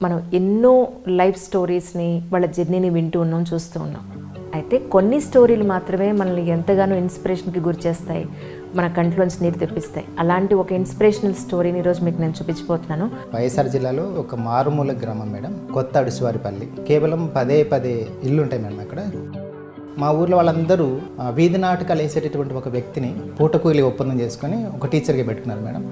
మనం ఎన్నో లైఫ్ స్టోరీస్ని వాళ్ళ జర్నీని వింటూ ఉన్నాం చూస్తూ ఉన్నాం అయితే కొన్ని స్టోరీలు మాత్రమే మనల్ని ఎంతగానో ఇన్స్పిరేషన్కి గురి చేస్తాయి మన కంట్లోంచి నీరు తెప్పిస్తాయి అలాంటి ఒక ఇన్స్పిరేషనల్ స్టోరీని ఈరోజు మీకు నేను చూపించబోతున్నాను వైఎస్ఆర్ జిల్లాలో ఒక మారుమూల గ్రామం మేడం కొత్త అడుసువారిపల్లి కేవలం పదే పదే ఇల్లు ఉంటాయి మేడం అక్కడ మా ఊర్లో వాళ్ళందరూ ఆ, వీధి నాటకాలు వేసేటటువంటి ఒక వ్యక్తిని పూటకూలి ఒప్పందం చేసుకొని ఒక టీచర్గా పెట్టుకున్నారు మేడం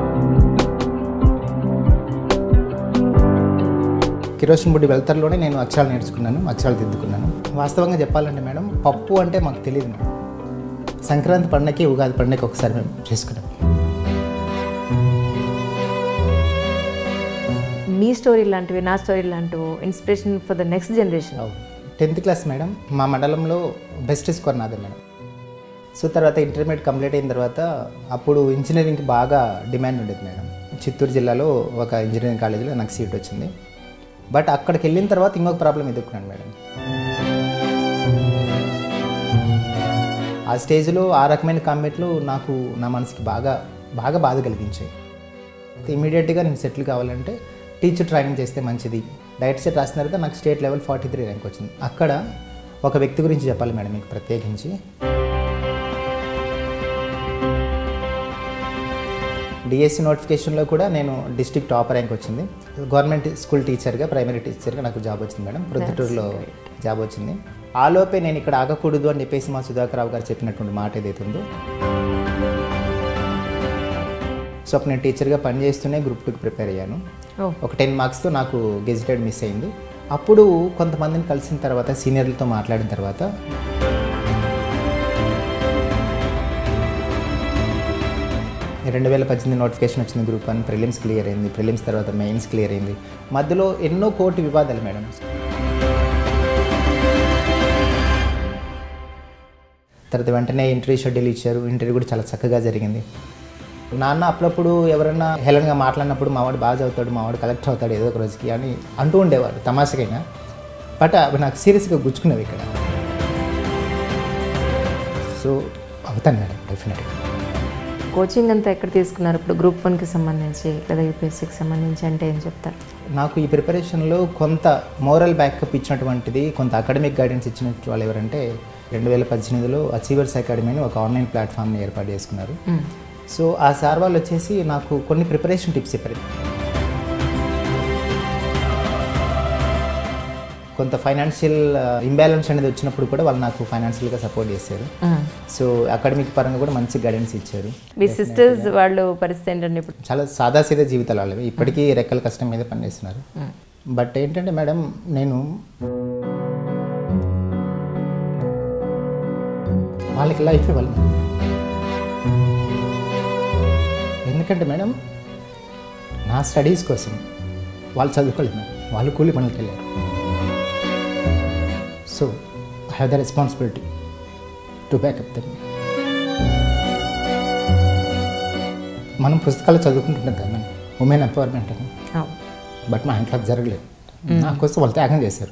కిరోసిన్ బుడ్డి వెళ్తారులోనే నేను అక్షరాలు నేర్చుకున్నాను అక్షరాలు దిద్దుకున్నాను వాస్తవంగా చెప్పాలంటే మేడం పప్పు అంటే మాకు తెలియదు మేడం సంక్రాంతి పండగకి ఉగాది పండగకి ఒకసారి మేము చేసుకున్నాం మీ స్టోరీ లాంటివి నా స్టోరీ లాంటివి inspiration for the next generation tenth class madam మా మండలంలో బెస్ట్ స్కోర్ నాదే మేడం సో తర్వాత ఇంటర్మీడియట్ కంప్లీట్ అయిన తర్వాత అప్పుడు ఇంజనీరింగ్కి బాగా డిమాండ్ ఉండేది మేడం చిత్తూరు జిల్లాలో ఒక ఇంజనీరింగ్ కాలేజీలో నాకు సీట్ వచ్చింది బట్ అక్కడికి వెళ్ళిన తర్వాత ఇంకొక ప్రాబ్లం ఎదుర్కొన్నాను మేడం ఆ స్టేజ్లో ఆ రకమైన కామెంట్లు నాకు నా మనసుకి బాగా బాగా బాధ కలిగించాయి ఇమీడియట్గా నేను సెటిల్ కావాలంటే టీచర్ ట్రైనింగ్ చేస్తే మంచిది డైట్ సెట్ రాసిన తర్వాత నాకు state level forty three rank వచ్చింది అక్కడ ఒక వ్యక్తి గురించి చెప్పాలి మేడం మీకు ప్రత్యేకించి డిఎస్సి నోటిఫికేషన్లో కూడా నేను డిస్ట్రిక్ట్ టాపర్ ర్యాంక్ వచ్చింది గవర్నమెంట్ స్కూల్ టీచర్గా ప్రైమరీ టీచర్గా నాకు జాబ్ వచ్చింది మేడం ప్రొద్దుటూరులో జాబ్ వచ్చింది ఆలోపే నేను ఇక్కడ ఆగకూడదు అని చెప్పేసి మా సుధాకర్ రావు గారు చెప్పినటువంటి మాట ఏదైతే ఉందో సో అప్పుడు నేను టీచర్గా పనిచేస్తూనే గ్రూప్ టూకి ప్రిపేర్ అయ్యాను ఓ ఒక టెన్ మార్క్స్తో నాకు గెజిటెడ్ మిస్ అయింది అప్పుడు కొంతమందిని కలిసిన తర్వాత సీనియర్లతో మాట్లాడిన తర్వాత రెండు వేల పద్దెనిమిది నోటిఫికేషన్ వచ్చింది గ్రూప్ వన్ ప్రిలిమ్స్ క్లియర్ అయింది ప్రిలిమ్స్ తర్వాత మెయిన్స్ క్లియర్ అయింది మధ్యలో ఎన్నో కోటి వివాదాలు మేడం తర్వాత వెంటనే ఇంటర్వ్యూ షెడ్యూల్ ఇచ్చారు ఇంటర్వ్యూ కూడా చాలా చక్కగా జరిగింది నాన్న అప్పుడప్పుడు ఎవరైనా హేళనగా మాట్లాడినప్పుడు మావాడు బాగా చదువుతాడు మావాడు కలెక్టర్ అవుతాడు ఏదో ఒక రోజుకి అని అంటూ ఉండేవాడు తమాషకైనా బట్ అవి నాకు సీరియస్గా గుచ్చుకునేవి ఇక్కడ సో అవుతాను మేడం డెఫినెట్గా కోచింగ్ అంతా ఎక్కడ తీసుకున్నారు ఇప్పుడు గ్రూప్ వన్కి సంబంధించి లేదా యూపీఎస్సీకి సంబంధించి అంటే ఏం చెప్తారు నాకు ఈ ప్రిపరేషన్లో కొంత మోరల్ బ్యాకప్ ఇచ్చినటువంటిది కొంత అకాడమిక్ గైడెన్స్ ఇచ్చిన వాళ్ళు ఎవరంటే రెండు వేల పద్దెనిమిదిలో అచీవర్స్ అకాడమీ అని ఒక ఆన్లైన్ ప్లాట్ఫామ్ని ఏర్పాటు చేసుకున్నారు సో ఆ సార్ వాళ్ళు వచ్చేసి నాకు కొన్ని ప్రిపరేషన్ టిప్స్ చెప్పారు కొంత ఫైనాన్షియల్ ఇంబ్యాలెన్స్ అనేది వచ్చినప్పుడు కూడా వాళ్ళు నాకు ఫైనాన్షియల్గా సపోర్ట్ చేశారు సో అకాడమిక్ పరంగా కూడా మంచి గైడెన్స్ ఇచ్చారు మీ సిస్టర్స్ వాళ్ళు పరిస్థితి ఏంటండి ఇప్పుడు చాలా సాదాసీదా జీవితాలు వాళ్ళవి ఇప్పటికీ రెక్కల కష్టం మీద పనిచేస్తున్నారు బట్ ఏంటంటే మేడం నేను వాళ్ళకి లైఫ్ ఇవ్వాలి ఎందుకంటే మేడం నా స్టడీస్ కోసం వాళ్ళు చదువుకోలేదు మేడం వాళ్ళు కూలి పనులకి వెళ్ళారు so I have the responsibility to back up them మనం పుస్తకాలు చదువుకుంటుంటాం కదా మేడం ఉమెన్ ఎంపవర్మెంట్ అని అవును. బట్ మా ఇంట్లో అది జరగలేదు నా కోసం వాళ్ళు త్యాగం చేశారు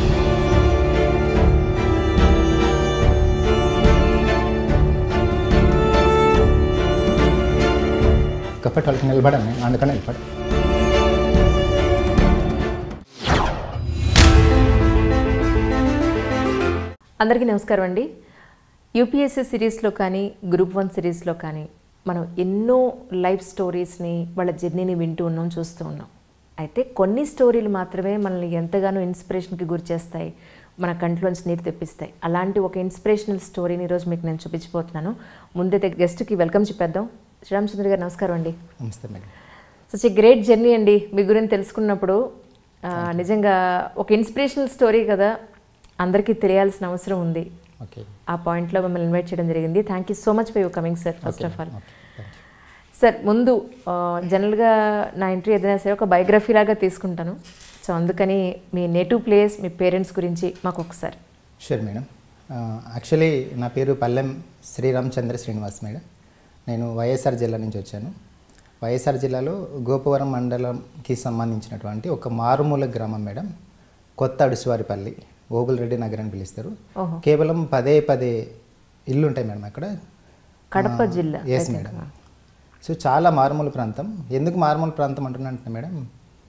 కాబట్టి వాళ్ళకి నిలబడాను నేను అందుకని నిలబడి అందరికీ నమస్కారం అండి యూపీఎస్సీ సిరీస్లో కానీ గ్రూప్ వన్ సిరీస్లో కానీ మనం ఎన్నో లైఫ్ స్టోరీస్ని వాళ్ళ జర్నీని వింటూ ఉన్నాం చూస్తూ ఉన్నాం అయితే కొన్ని స్టోరీలు మాత్రమే మనల్ని ఎంతగానో ఇన్స్పిరేషన్కి గురి చేస్తాయి మన కంట్లోంచి నీరు తెప్పిస్తాయి అలాంటి ఒక ఇన్స్పిరేషనల్ స్టోరీని ఈరోజు మీకు నేను చూపించబోతున్నాను ముందైతే గెస్ట్కి వెల్కమ్ చెప్పేద్దాం శ్రీరామచంద్ర గారు నమస్కారం అండి నమస్తే madam such a great journey అండి మీ గురించి తెలుసుకున్నప్పుడు ఆ, నిజంగా ఒక ఇన్స్పిరేషనల్ స్టోరీ కదా అందరికీ తెలియాల్సిన అవసరం ఉంది ఓకే ఆ పాయింట్లో మిమ్మల్ని ఇన్వైట్ చేయడం జరిగింది thank you so much for your coming sir first of all sir ముందు ఆ, జనరల్గా నా ఇంటర్వ్యూ ఏదైనా సరే ఒక బయోగ్రఫీ లాగా తీసుకుంటాను సో అందుకని మీ నేటివ్ ప్లేస్ మీ పేరెంట్స్ గురించి మాకు ఒకసారి షూర్ మేడం యాక్చువల్లీ నా పేరు పల్లెం శ్రీరామచంద్ర శ్రీనివాస్ మేడం నేను వైఎస్ఆర్ జిల్లా నుంచి వచ్చాను వైఎస్ఆర్ జిల్లాలో గోపవరం మండలంకి సంబంధించినటువంటి ఒక మారుమూల గ్రామం మేడం కొత్త అడుసువారిపల్లి ఓబుల్రెడ్డి నగర్ అని పిలుస్తారు ఓహో. కేవలం పదే పదే ఇల్లు ఉంటాయి మేడం అక్కడ కడప జిల్లా ఎస్ మేడం సో చాలా మారుమూల ప్రాంతం ఎందుకు మారుమూల ప్రాంతం అంటున్నానంటే మేడం ఆ,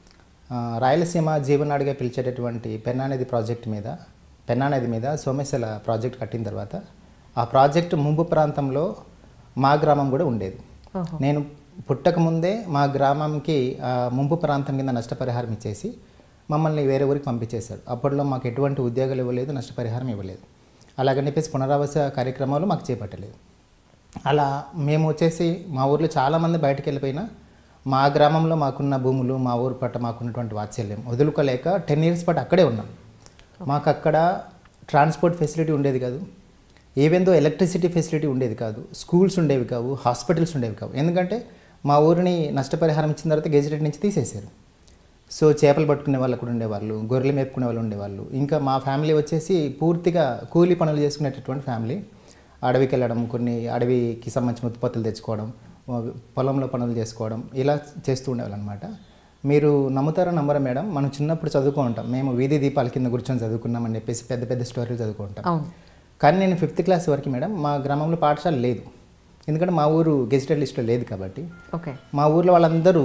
ఆ, రాయలసీమ జీవనాడిగా పిలిచేటటువంటి పెన్నా నది ప్రాజెక్ట్ మీద పెన్నా నది మీద సోమేశ్వర ప్రాజెక్ట్ కట్టిన తర్వాత ఆ ప్రాజెక్టు ముంపు ప్రాంతంలో మా గ్రామం కూడా ఉండేది ఓహో నేను పుట్టక ముందే మా గ్రామంకి ఆ, ముంపు ప్రాంతం కింద నష్టపరిహారం ఇచ్చేసి మమ్మల్ని వేరే ఊరికి పంపించేశారు అప్పట్లో మాకు ఎటువంటి ఉద్యోగాలు ఇవ్వలేదు నష్టపరిహారం ఇవ్వలేదు అలాగని చెప్పేసి పునరావాస కార్యక్రమాలు మాకు చేపట్టలేదు అలా మేము వచ్చేసి మా ఊర్లో చాలామంది బయటకు వెళ్ళిపోయినా మా గ్రామంలో మాకున్న భూములు మా ఊరు పట్ల మాకున్నటువంటి వాత్సల్యం వదులుకోలేక టెన్ ఇయర్స్ పాటు అక్కడే ఉన్నాం మాకు అక్కడ ట్రాన్స్పోర్ట్ ఫెసిలిటీ ఉండేది కాదు ఈవెందో ఎలక్ట్రిసిటీ ఫెసిలిటీ ఉండేది కాదు స్కూల్స్ ఉండేవి కావు హాస్పిటల్స్ ఉండేవి కావు ఎందుకంటే మా ఊరిని నష్టపరిహారం ఇచ్చిన తర్వాత గెజిటెడ్ నుంచి తీసేశారు సో చేపలు పట్టుకునే వాళ్ళు అక్కడ ఉండేవాళ్ళు గొర్రెలు మేపుకునే వాళ్ళు ఉండేవాళ్ళు ఇంకా మా ఫ్యామిలీ వచ్చేసి పూర్తిగా కూలీ పనులు చేసుకునేటటువంటి ఫ్యామిలీ అడవికి వెళ్ళడం కొన్ని అడవికి సంబంధించిన ఉత్పత్తులు తెచ్చుకోవడం పొలంలో పనులు చేసుకోవడం ఇలా చేస్తూ ఉండేవాళ్ళు అనమాట మీరు నమ్ముతారో నమ్మరా మేడం మనం చిన్నప్పుడు చదువుకో ఉంటాం మేము వీధి దీపాల కింద కూర్చొని చదువుకున్నామని చెప్పేసి పెద్ద పెద్ద స్టోరీలు చదువుకుంటాం అవును కానీ నేను ఫిఫ్త్ క్లాస్ వరకు మేడం మా గ్రామంలో పాఠశాల లేదు ఎందుకంటే మా ఊరు గెజిటెడ్ లిస్ట్లో లేదు కాబట్టి ఓకే మా ఊర్లో వాళ్ళందరూ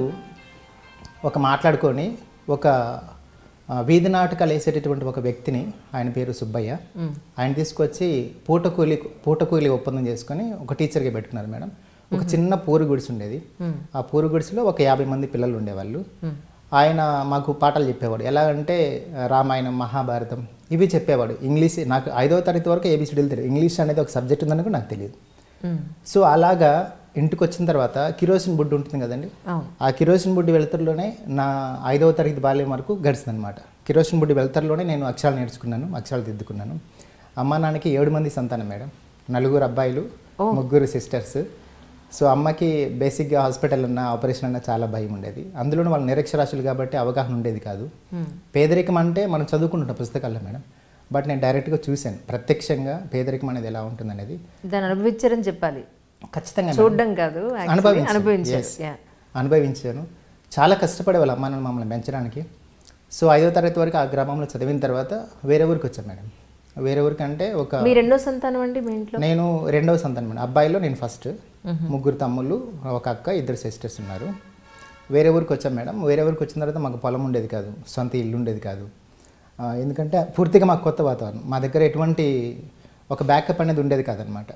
ఒక మాట్లాడుకొని ఒక ఆ, వీధి నాటకాలు వేసేటటువంటి ఒక వ్యక్తిని ఆయన పేరు సుబ్బయ్య ఆయన తీసుకొచ్చి పూటకూలి పూటకూలి ఒప్పందం చేసుకొని ఒక టీచర్గా పెట్టుకున్నారు మేడం ఒక చిన్న పూరు గుడిసి ఉండేది ఆ పూరు గుడిసెలో ఒక యాభై మంది పిల్లలు ఉండేవాళ్ళు ఆయన మాకు పాఠాలు చెప్పేవాడు ఎలా అంటే రామాయణం మహాభారతం ఇవి చెప్పేవాడు ఇంగ్లీష్ నాకు ఐదవ తరగతి వరకు ఏబిసిడీలు తెలియదు ఇంగ్లీష్ అనేది ఒక సబ్జెక్ట్ ఉందని కూడా నాకు తెలియదు మ్మ్. సో అలాగా ఇంటికి వచ్చిన తర్వాత కిరోసిన్ బుడ్డు ఉంటుంది కదండి అవును ఆ కిరోసిన్ బుడ్డి వెలుతురులోనే నా ఐదవ తరగతి బాల్యం వరకు గడిచిందనమాట కిరోసిన్ బుడ్డి వెలుతురులోనే నేను అక్షరాలు నేర్చుకున్నాను అక్షరాలు దిద్దుకున్నాను అమ్మ నాన్నకి ఏడు మంది సంతానం మేడం నలుగురు అబ్బాయిలు ముగ్గురు సిస్టర్స్ సో అమ్మకి బేసిక్గా హాస్పిటల్ అన్న ఆపరేషన్ అన్న చాలా భయం ఉండేది అందులోనూ వాళ్ళు నిరక్షరాస్యులు కాబట్టి అవగాహన ఉండేది కాదు పేదరికం అంటే మనం చదువుకుంటుంటాం పుస్తకాల్లో మేడం బట్ నేను డైరెక్ట్గా చూశాను ప్రత్యక్షంగా పేదరికం అనేది ఎలా ఉంటుందనేది దాన్ని అనుభవించారని చెప్పాలి ఖచ్చితంగా మేడం. చూడడం కాదు actually అనుభవించాను. అనుభవించారు Yes. Yeah. అనుభవించాను చాలా కష్టపడే వాళ్ళ అమ్మ నాన్న మమ్మల్ని పెంచడానికి సో ఐదో తరగతి వరకు ఆ గ్రామంలో చదివిన తర్వాత వేరే ఊరికి వచ్చాను మేడం వేరే ఊరికి అంటే ఒక మీ రెండో సంతానం అండి మీ ఇంట్లో నేను రెండవ సంతానం మేడం అబ్బాయిలో నేను ఫస్ట్ ముగ్గురు తమ్ముళ్ళు ఒక అక్క ఇద్దరు సిస్టర్స్ ఉన్నారు వేరే ఊరికి వచ్చాం మేడం వేరే ఊరికి వచ్చిన తర్వాత మాకు పొలం ఉండేది కాదు సొంత ఇల్లు ఉండేది కాదు ఆ, ఎందుకంటే పూర్తిగా మాకు కొత్త వాతావరణం మా దగ్గర ఎటువంటి ఒక బ్యాకప్ అనేది ఉండేది కాదనమాట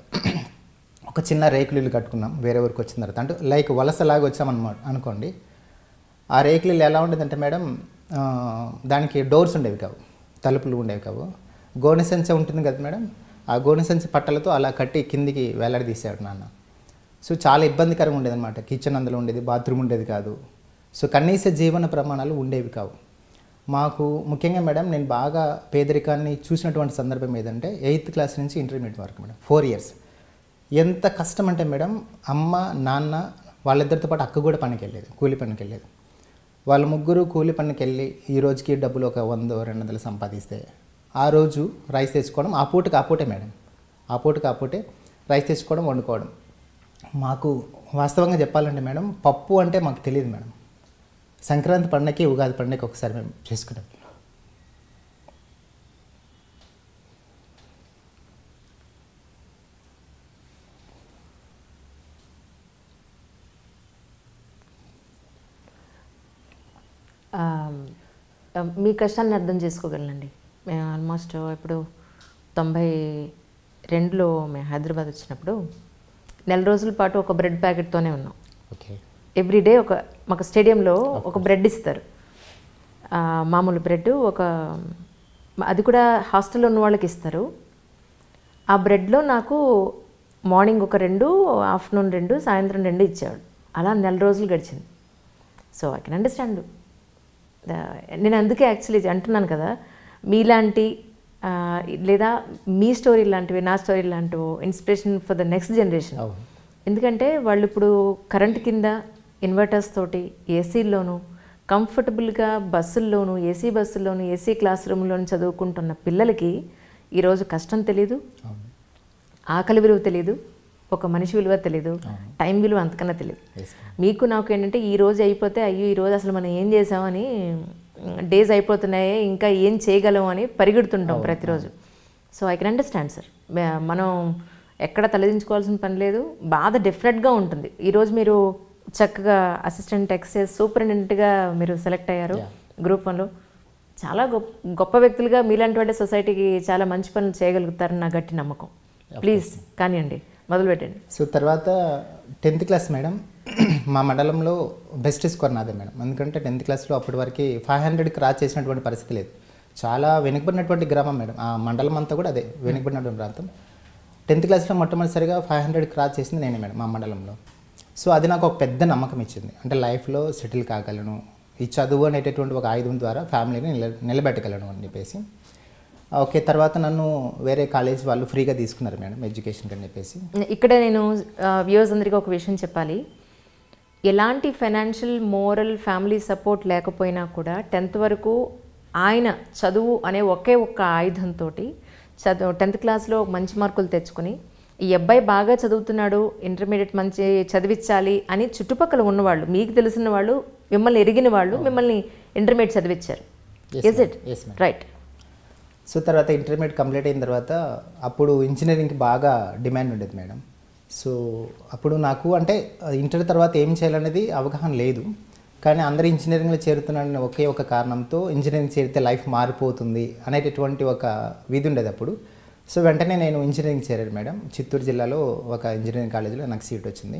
ఒక చిన్న రేకులు ఇల్లు కట్టుకున్నాం వేరే ఊరికి వచ్చిన తర్వాత అంటే లైక్ వలసలాగా వచ్చామన్నమాట అనుకోండి ఆ రేకులు ఇల్లు ఎలా ఉండేదంటే మేడం ఆ, దానికి డోర్స్ ఉండేవి కావు తలుపులు ఉండేవి కావు గోనె సంచి ఉంటుంది కదా మేడం ఆ గోనె సంచి పట్టలతో అలా కట్టి కిందికి వేలాడదీశాడు నాన్న సో చాలా ఇబ్బందికరంగా ఉండేది అనమాట కిచెన్ అందులో ఉండేది బాత్రూమ్ ఉండేది కాదు సో కనీస జీవన ప్రమాణాలు ఉండేవి కావు మాకు ముఖ్యంగా మేడం నేను బాగా పేదరికాన్ని చూసినటువంటి సందర్భం ఏదంటే ఎయిత్ క్లాస్ నుంచి ఇంటర్మీడియట్ వరకు మేడం ఫోర్ ఇయర్స్ ఎంత కష్టం అంటే మేడం అమ్మ నాన్న వాళ్ళిద్దరితో పాటు అక్క కూడా పనికి వెళ్ళేది కూలి పనికి వెళ్ళేది వాళ్ళ ముగ్గురు కూలి పనికి వెళ్ళి ఈ రోజుకి డబ్బులు ఒక వంద రెండు వందలు సంపాదిస్తే ఆ రోజు రైస్ తెచ్చుకోవడం ఆ పూటకి ఆ పూటే మేడం ఆ పూటకి ఆ పూటే రైస్ తెచ్చుకోవడం వండుకోవడం మాకు వాస్తవంగా చెప్పాలంటే మేడం పప్పు అంటే మాకు తెలియదు మేడం సంక్రాంతి పండగకి ఉగాది పండగకి ఒకసారి మేము చేసుకున్నాం ఆ, ఆ, మీ కష్టాన్ని అర్థం చేసుకోగలనండి మేము ఆల్మోస్ట్ ఇప్పుడు తొంభై రెండులో మేము హైదరాబాద్ వచ్చినప్పుడు నెల రోజుల పాటు ఒక బ్రెడ్ ప్యాకెట్తోనే ఉన్నాం ఓకే ఎవ్రీడే ఒక మాకు స్టేడియంలో ఒక బ్రెడ్ ఇస్తారు ఆ, మామూలు బ్రెడ్ ఒక అది కూడా హాస్టల్లో ఉన్న వాళ్ళకి ఇస్తారు ఆ బ్రెడ్లో నాకు మార్నింగ్ ఒక రెండు ఆఫ్టర్నూన్ రెండు సాయంత్రం రెండు ఇచ్చేవాడు అలా నెల రోజులు గడిచింది సో ఐ కెన్ అండర్స్టాండ్ నేను అందుకే యాక్చువల్లీ అంటున్నాను కదా మీలాంటి ఆ, లేదా మీ స్టోరీ లాంటివి నా స్టోరీ లాంటివి inspiration for the next generation అవును ఎందుకంటే వాళ్ళు ఇప్పుడు కరెంట్ కింద ఇన్వర్టర్స్ తోటి ఏసీల్లోనూ కంఫర్టబుల్గా బస్సుల్లోనూ ఏసీ బస్సుల్లోనూ ఏసీ క్లాస్ రూమ్లోనూ చదువుకుంటున్న పిల్లలకి ఈరోజు కష్టం తెలీదు అవును ఆకలి విలువ తెలీదు ఒక మనిషి విలువ తెలీదు టైం విలువ అంతకన్నా తెలియదు ఎస్ మీకు నాకు ఏంటంటే ఈ రోజు అయిపోతే అయ్యో ఈ రోజు అసలు మనం ఏం చేసామని డేస్ అయిపోతున్నాయి ఇంకా ఏం చేయగలం అని పరిగెడుతుంటాం ప్రతిరోజు so I can understand sir మనం ఎక్కడ తలదించుకోవాల్సిన పని లేదు బాధ డెఫినెట్గా ఉంటుంది ఈరోజు మీరు చక్కగా అసిస్టెంట్ ఎక్సైజ్ సూపరింటెండెంట్గా మీరు సెలెక్ట్ అయ్యారు గ్రూప్ వన్లో చాలా గొప్ప గొప్ప వ్యక్తులుగా మీలాంటి వాళ్ళే సొసైటీకి చాలా మంచి పనులు చేయగలుగుతారని నా గట్టి నమ్మకం ప్లీజ్ కానివ్వండి మొదలు పెట్టండి సో తర్వాత టెన్త్ క్లాస్ మేడం మా మండలంలో బెస్ట్ స్కోర్ నాదే మేడం ఎందుకంటే టెన్త్ క్లాస్లో అప్పటి వరకు ఫైవ్ హండ్రెడ్ క్రాస్ చేసినటువంటి పరిస్థితి లేదు చాలా వెనుకబడినటువంటి గ్రామం మేడం ఆ మండలం అంతా కూడా అదే వెనుకబడినటువంటి ప్రాంతం టెన్త్ క్లాస్లో మొట్టమొదటిసారిగా ఫైవ్ హండ్రెడ్ క్రాస్ చేసింది నేనే మేడం మా మండలంలో సో అది నాకు ఒక పెద్ద నమ్మకం ఇచ్చింది అంటే లైఫ్లో సెటిల్ కాగలను ఈ చదువు అనేటటువంటి ఒక ఆయుధం ద్వారా ఫ్యామిలీని నిల నిలబెట్టగలను అని చెప్పేసి ఓకే తర్వాత నన్ను వేరే కాలేజ్ వాళ్ళు ఫ్రీగా తీసుకున్నారు మేడం ఎడ్యుకేషన్కి అని చెప్పేసి ఇక్కడ నేను వ్యూవర్స్ అందరికీ ఒక విషయం చెప్పాలి ఎలాంటి ఫైనాన్షియల్ మోరల్ ఫ్యామిలీ సపోర్ట్ లేకపోయినా కూడా టెన్త్ వరకు ఆయన చదువు అనే ఒకే ఒక్క ఆయుధంతో చదువు టెన్త్ క్లాస్లో మంచి మార్కులు తెచ్చుకొని ఈ అబ్బాయి బాగా చదువుతున్నాడు ఇంటర్మీడియట్ మంచి చదివించాలి అని చుట్టుపక్కల ఉన్నవాళ్ళు మీకు తెలిసిన వాళ్ళు మిమ్మల్ని ఎరిగిన వాళ్ళు మిమ్మల్ని ఇంటర్మీడియట్ చదివించారు Yes, is it yes, ma'am. Right so తర్వాత ఇంటర్మీడియట్ కంప్లీట్ అయిన తర్వాత అప్పుడు ఇంజనీరింగ్కి బాగా డిమాండ్ ఉండేది మేడం సో అప్పుడు నాకు అంటే ఇంటర్ తర్వాత ఏం చేయాలనేది అవగాహన లేదు కానీ అందరూ ఇంజనీరింగ్లో చేరుతున్నారని ఒకే ఒక కారణంతో ఇంజనీరింగ్ చేరితే లైఫ్ మారిపోతుంది అనేటటువంటి ఒక విధి ఉండేది అప్పుడు సో వెంటనే నేను ఇంజనీరింగ్ చేరాను మేడం చిత్తూరు జిల్లాలో ఒక ఇంజనీరింగ్ కాలేజీలో నాకు సీట్ వచ్చింది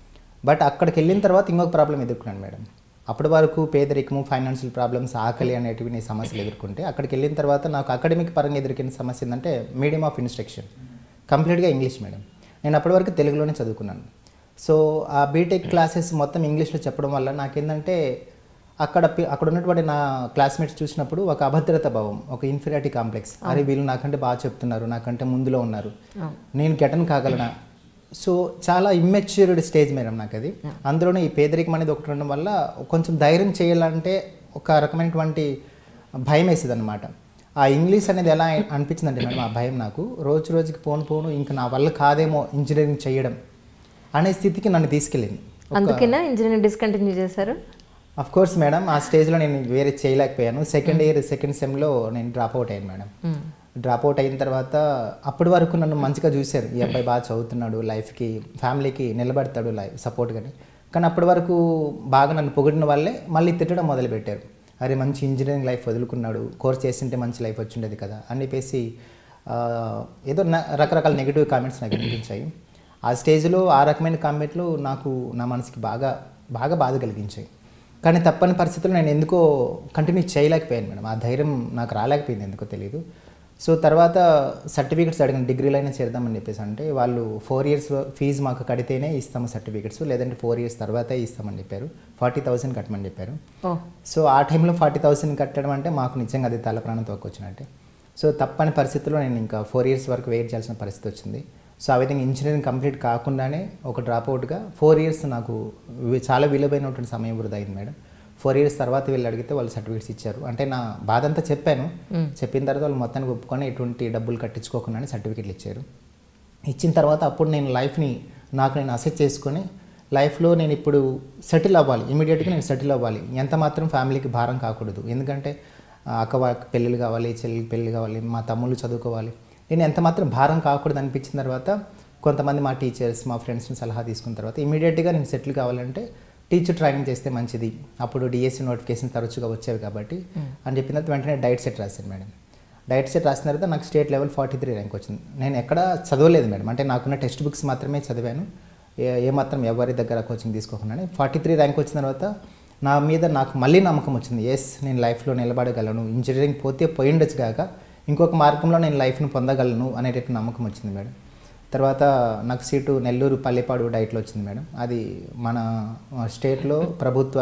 బట్ అక్కడికి వెళ్ళిన తర్వాత ఇంకొక ప్రాబ్లం ఎదుర్కొన్నాను మేడం అప్పటి వరకు పేదరికము ఫైనాన్షియల్ ప్రాబ్లమ్స్ ఆకలి అనేటివి నేను సమస్యలు ఎదుర్కొంటే అక్కడికి వెళ్ళిన తర్వాత నాకు అకాడమిక్ పరంగా ఎదుర్కొన్న సమస్య ఏంటంటే మీడియం ఆఫ్ ఇన్స్ట్రక్షన్ కంప్లీట్గా ఇంగ్లీష్ మేడం నేను అప్పటి వరకు తెలుగులోనే చదువుకున్నాను సో ఆ బీటెక్ క్లాసెస్ మొత్తం ఇంగ్లీష్లో చెప్పడం వల్ల నాకేంటంటే అక్కడ పి- అక్కడ ఉన్నటువంటి నా క్లాస్మేట్స్ చూసినప్పుడు ఒక అభద్రత భావం ఒక ఇన్ఫీరియారిటీ కాంప్లెక్స్ అరే వీళ్ళు నాకంటే బాగా చెప్తున్నారు నాకంటే ముందులో ఉన్నారు నేను గెటన్ కాగలనా సో చాలా ఇమ్మెచ్యూర్డ్ స్టేజ్ మేడం నాకు అది అందులోనే ఈ పేదరికం అనేది ఒకటి ఉండడం వల్ల కొంచెం ధైర్యం చేయాలంటే ఒక రకమైనటువంటి భయం వేసేది అనమాట ఆ ఇంగ్లీష్ అనేది ఎలా అనిపించిందంటే మేడం ఆ భయం నాకు రోజు రోజుకి పోను పోను ఇంకా నా వల్ల కాదేమో ఇంజనీరింగ్ చేయడం అనే స్థితికి నన్ను తీసుకెళ్ళింది అందుకేనా ఇంజనీరింగ్ డిస్కంటిన్యూ చేశారు అఫ్ కోర్స్ మేడం ఆ స్టేజ్లో నేను వేరే చేయలేకపోయాను సెకండ్ ఇయర్ సెకండ్ సెమ్లో నేను డ్రాప్ అవుట్ అయ్యాను మేడం డ్రాప్ అవుట్ అయిన తర్వాత అప్పటి వరకు నన్ను మంచిగా చూశారు ఈ అబ్బాయి బాగా చదువుతున్నాడు లైఫ్కి ఫ్యామిలీకి నిలబడతాడు లైఫ్ సపోర్ట్గాని కానీ అప్పటి వరకు బాగా నన్ను పొగిడిన వాళ్ళే మళ్ళీ తిట్టడం మొదలుపెట్టారు అరే మంచి ఇంజనీరింగ్ లైఫ్ వదులుకున్నాడు కోర్స్ చేస్తుంటే మంచి లైఫ్ వచ్చిండేది కదా అని చెప్పేసి ఆ, ఏదో నా- రకరకాల నెగిటివ్ కామెంట్స్ నాకు వినిపించాయి ఆ స్టేజ్లో ఆ రకమైన కామెంట్లు నాకు నా మనసుకి బాగా బాగా బాధ కలిగించాయి కానీ తప్పని పరిస్థితుల్లో నేను ఎందుకో కంటిన్యూ చేయలేకపోయాను మేడం ఆ ధైర్యం నాకు రాలేకపోయింది ఎందుకో తెలియదు సో తర్వాత సర్టిఫికెట్స్ అడిగిన డిగ్రీలో అయినా చేద్దామని చెప్పేసి అంటే వాళ్ళు ఫోర్ ఇయర్స్ ఫీజు మాకు కడితేనే ఇస్తాము సర్టిఫికెట్స్ లేదంటే ఫోర్ ఇయర్స్ తర్వాతే ఇస్తామని చెప్పారు ఫార్టీ థౌసండ్ కట్టమని చెప్పారు ఓ సో ఆ టైంలో ఫార్టీ థౌసండ్ కట్టడం అంటే మాకు నిజంగా అది తల ప్రాణం తోకొచ్చినట్టే సో తప్పని పరిస్థితుల్లో నేను ఇంకా ఫోర్ ఇయర్స్ వరకు వెయిట్ చేయాల్సిన పరిస్థితి వచ్చింది సో ఆ విధంగా ఇంజనీరింగ్ కంప్లీట్ కాకుండానే ఒక డ్రాప్ అవుట్గా ఫోర్ ఇయర్స్ నాకు వి- చాలా విలువైనటువంటి సమయం వృధా అయింది మేడం ఫోర్ ఇయర్స్ తర్వాత వీళ్ళు అడిగితే వాళ్ళు సర్టిఫికేట్స్ ఇచ్చారు అంటే నా బాధ అంతా చెప్పాను చెప్పిన తర్వాత వాళ్ళు మొత్తానికి ఒప్పుకొని ఎటువంటి డబ్బులు కట్టించుకోకుండానే సర్టిఫికేట్లు ఇచ్చారు ఇచ్చిన తర్వాత అప్పుడు నేను లైఫ్ని నాకు నేను అసెస్ చేసుకొని లైఫ్లో నేను ఇప్పుడు సెటిల్ అవ్వాలి ఇమీడియట్గా నేను సెటిల్ అవ్వాలి ఎంత మాత్రం ఫ్యామిలీకి భారం కాకూడదు ఎందుకంటే ఆ, అక్క వాళ్ళకి పెళ్ళిళ్ళు కావాలి చెల్లికి పెళ్ళి కావాలి మా తమ్ముళ్ళు చదువుకోవాలి నేను ఎంత మాత్రం భారం కాకూడదు అనిపించిన తర్వాత కొంతమంది మా టీచర్స్ మా ఫ్రెండ్స్ని సలహా తీసుకున్న తర్వాత ఇమీడియట్గా నేను సెటిల్ కావాలంటే టీచర్ ట్రైనింగ్ చేస్తే మంచిది అప్పుడు డిఎస్సి నోటిఫికేషన్ తరచుగా వచ్చేవి కాబట్టి అని చెప్పిన తర్వాత వెంటనే డైట్ సెట్ రాశాను మేడం డైట్ సెట్ రాసిన తర్వాత నాకు state level forty three rank వచ్చింది నేను ఎక్కడ చదవలేదు మేడం అంటే నాకున్న టెక్స్ట్ బుక్స్ మాత్రమే చదివాను ఏ ఏమాత్రం ఎవరి దగ్గర కోచింగ్ తీసుకోకుండా ఫార్టీ త్రీ ర్యాంక్ వచ్చిన తర్వాత నా మీద నాకు మళ్ళీ నమ్మకం వచ్చింది ఎస్ నేను లైఫ్లో నిలబడగలను ఇంజనీరింగ్ పోతే పోయిండొచ్చు కాక ఇంకొక మార్గంలో నేను లైఫ్ను పొందగలను అనేటట్టు నమ్మకం వచ్చింది మేడం తర్వాత నాకు సీటు నెల్లూరు పల్లెపాడు డైట్లో వచ్చింది మేడం అది మన ఆ, స్టేట్లో ప్రభుత్వ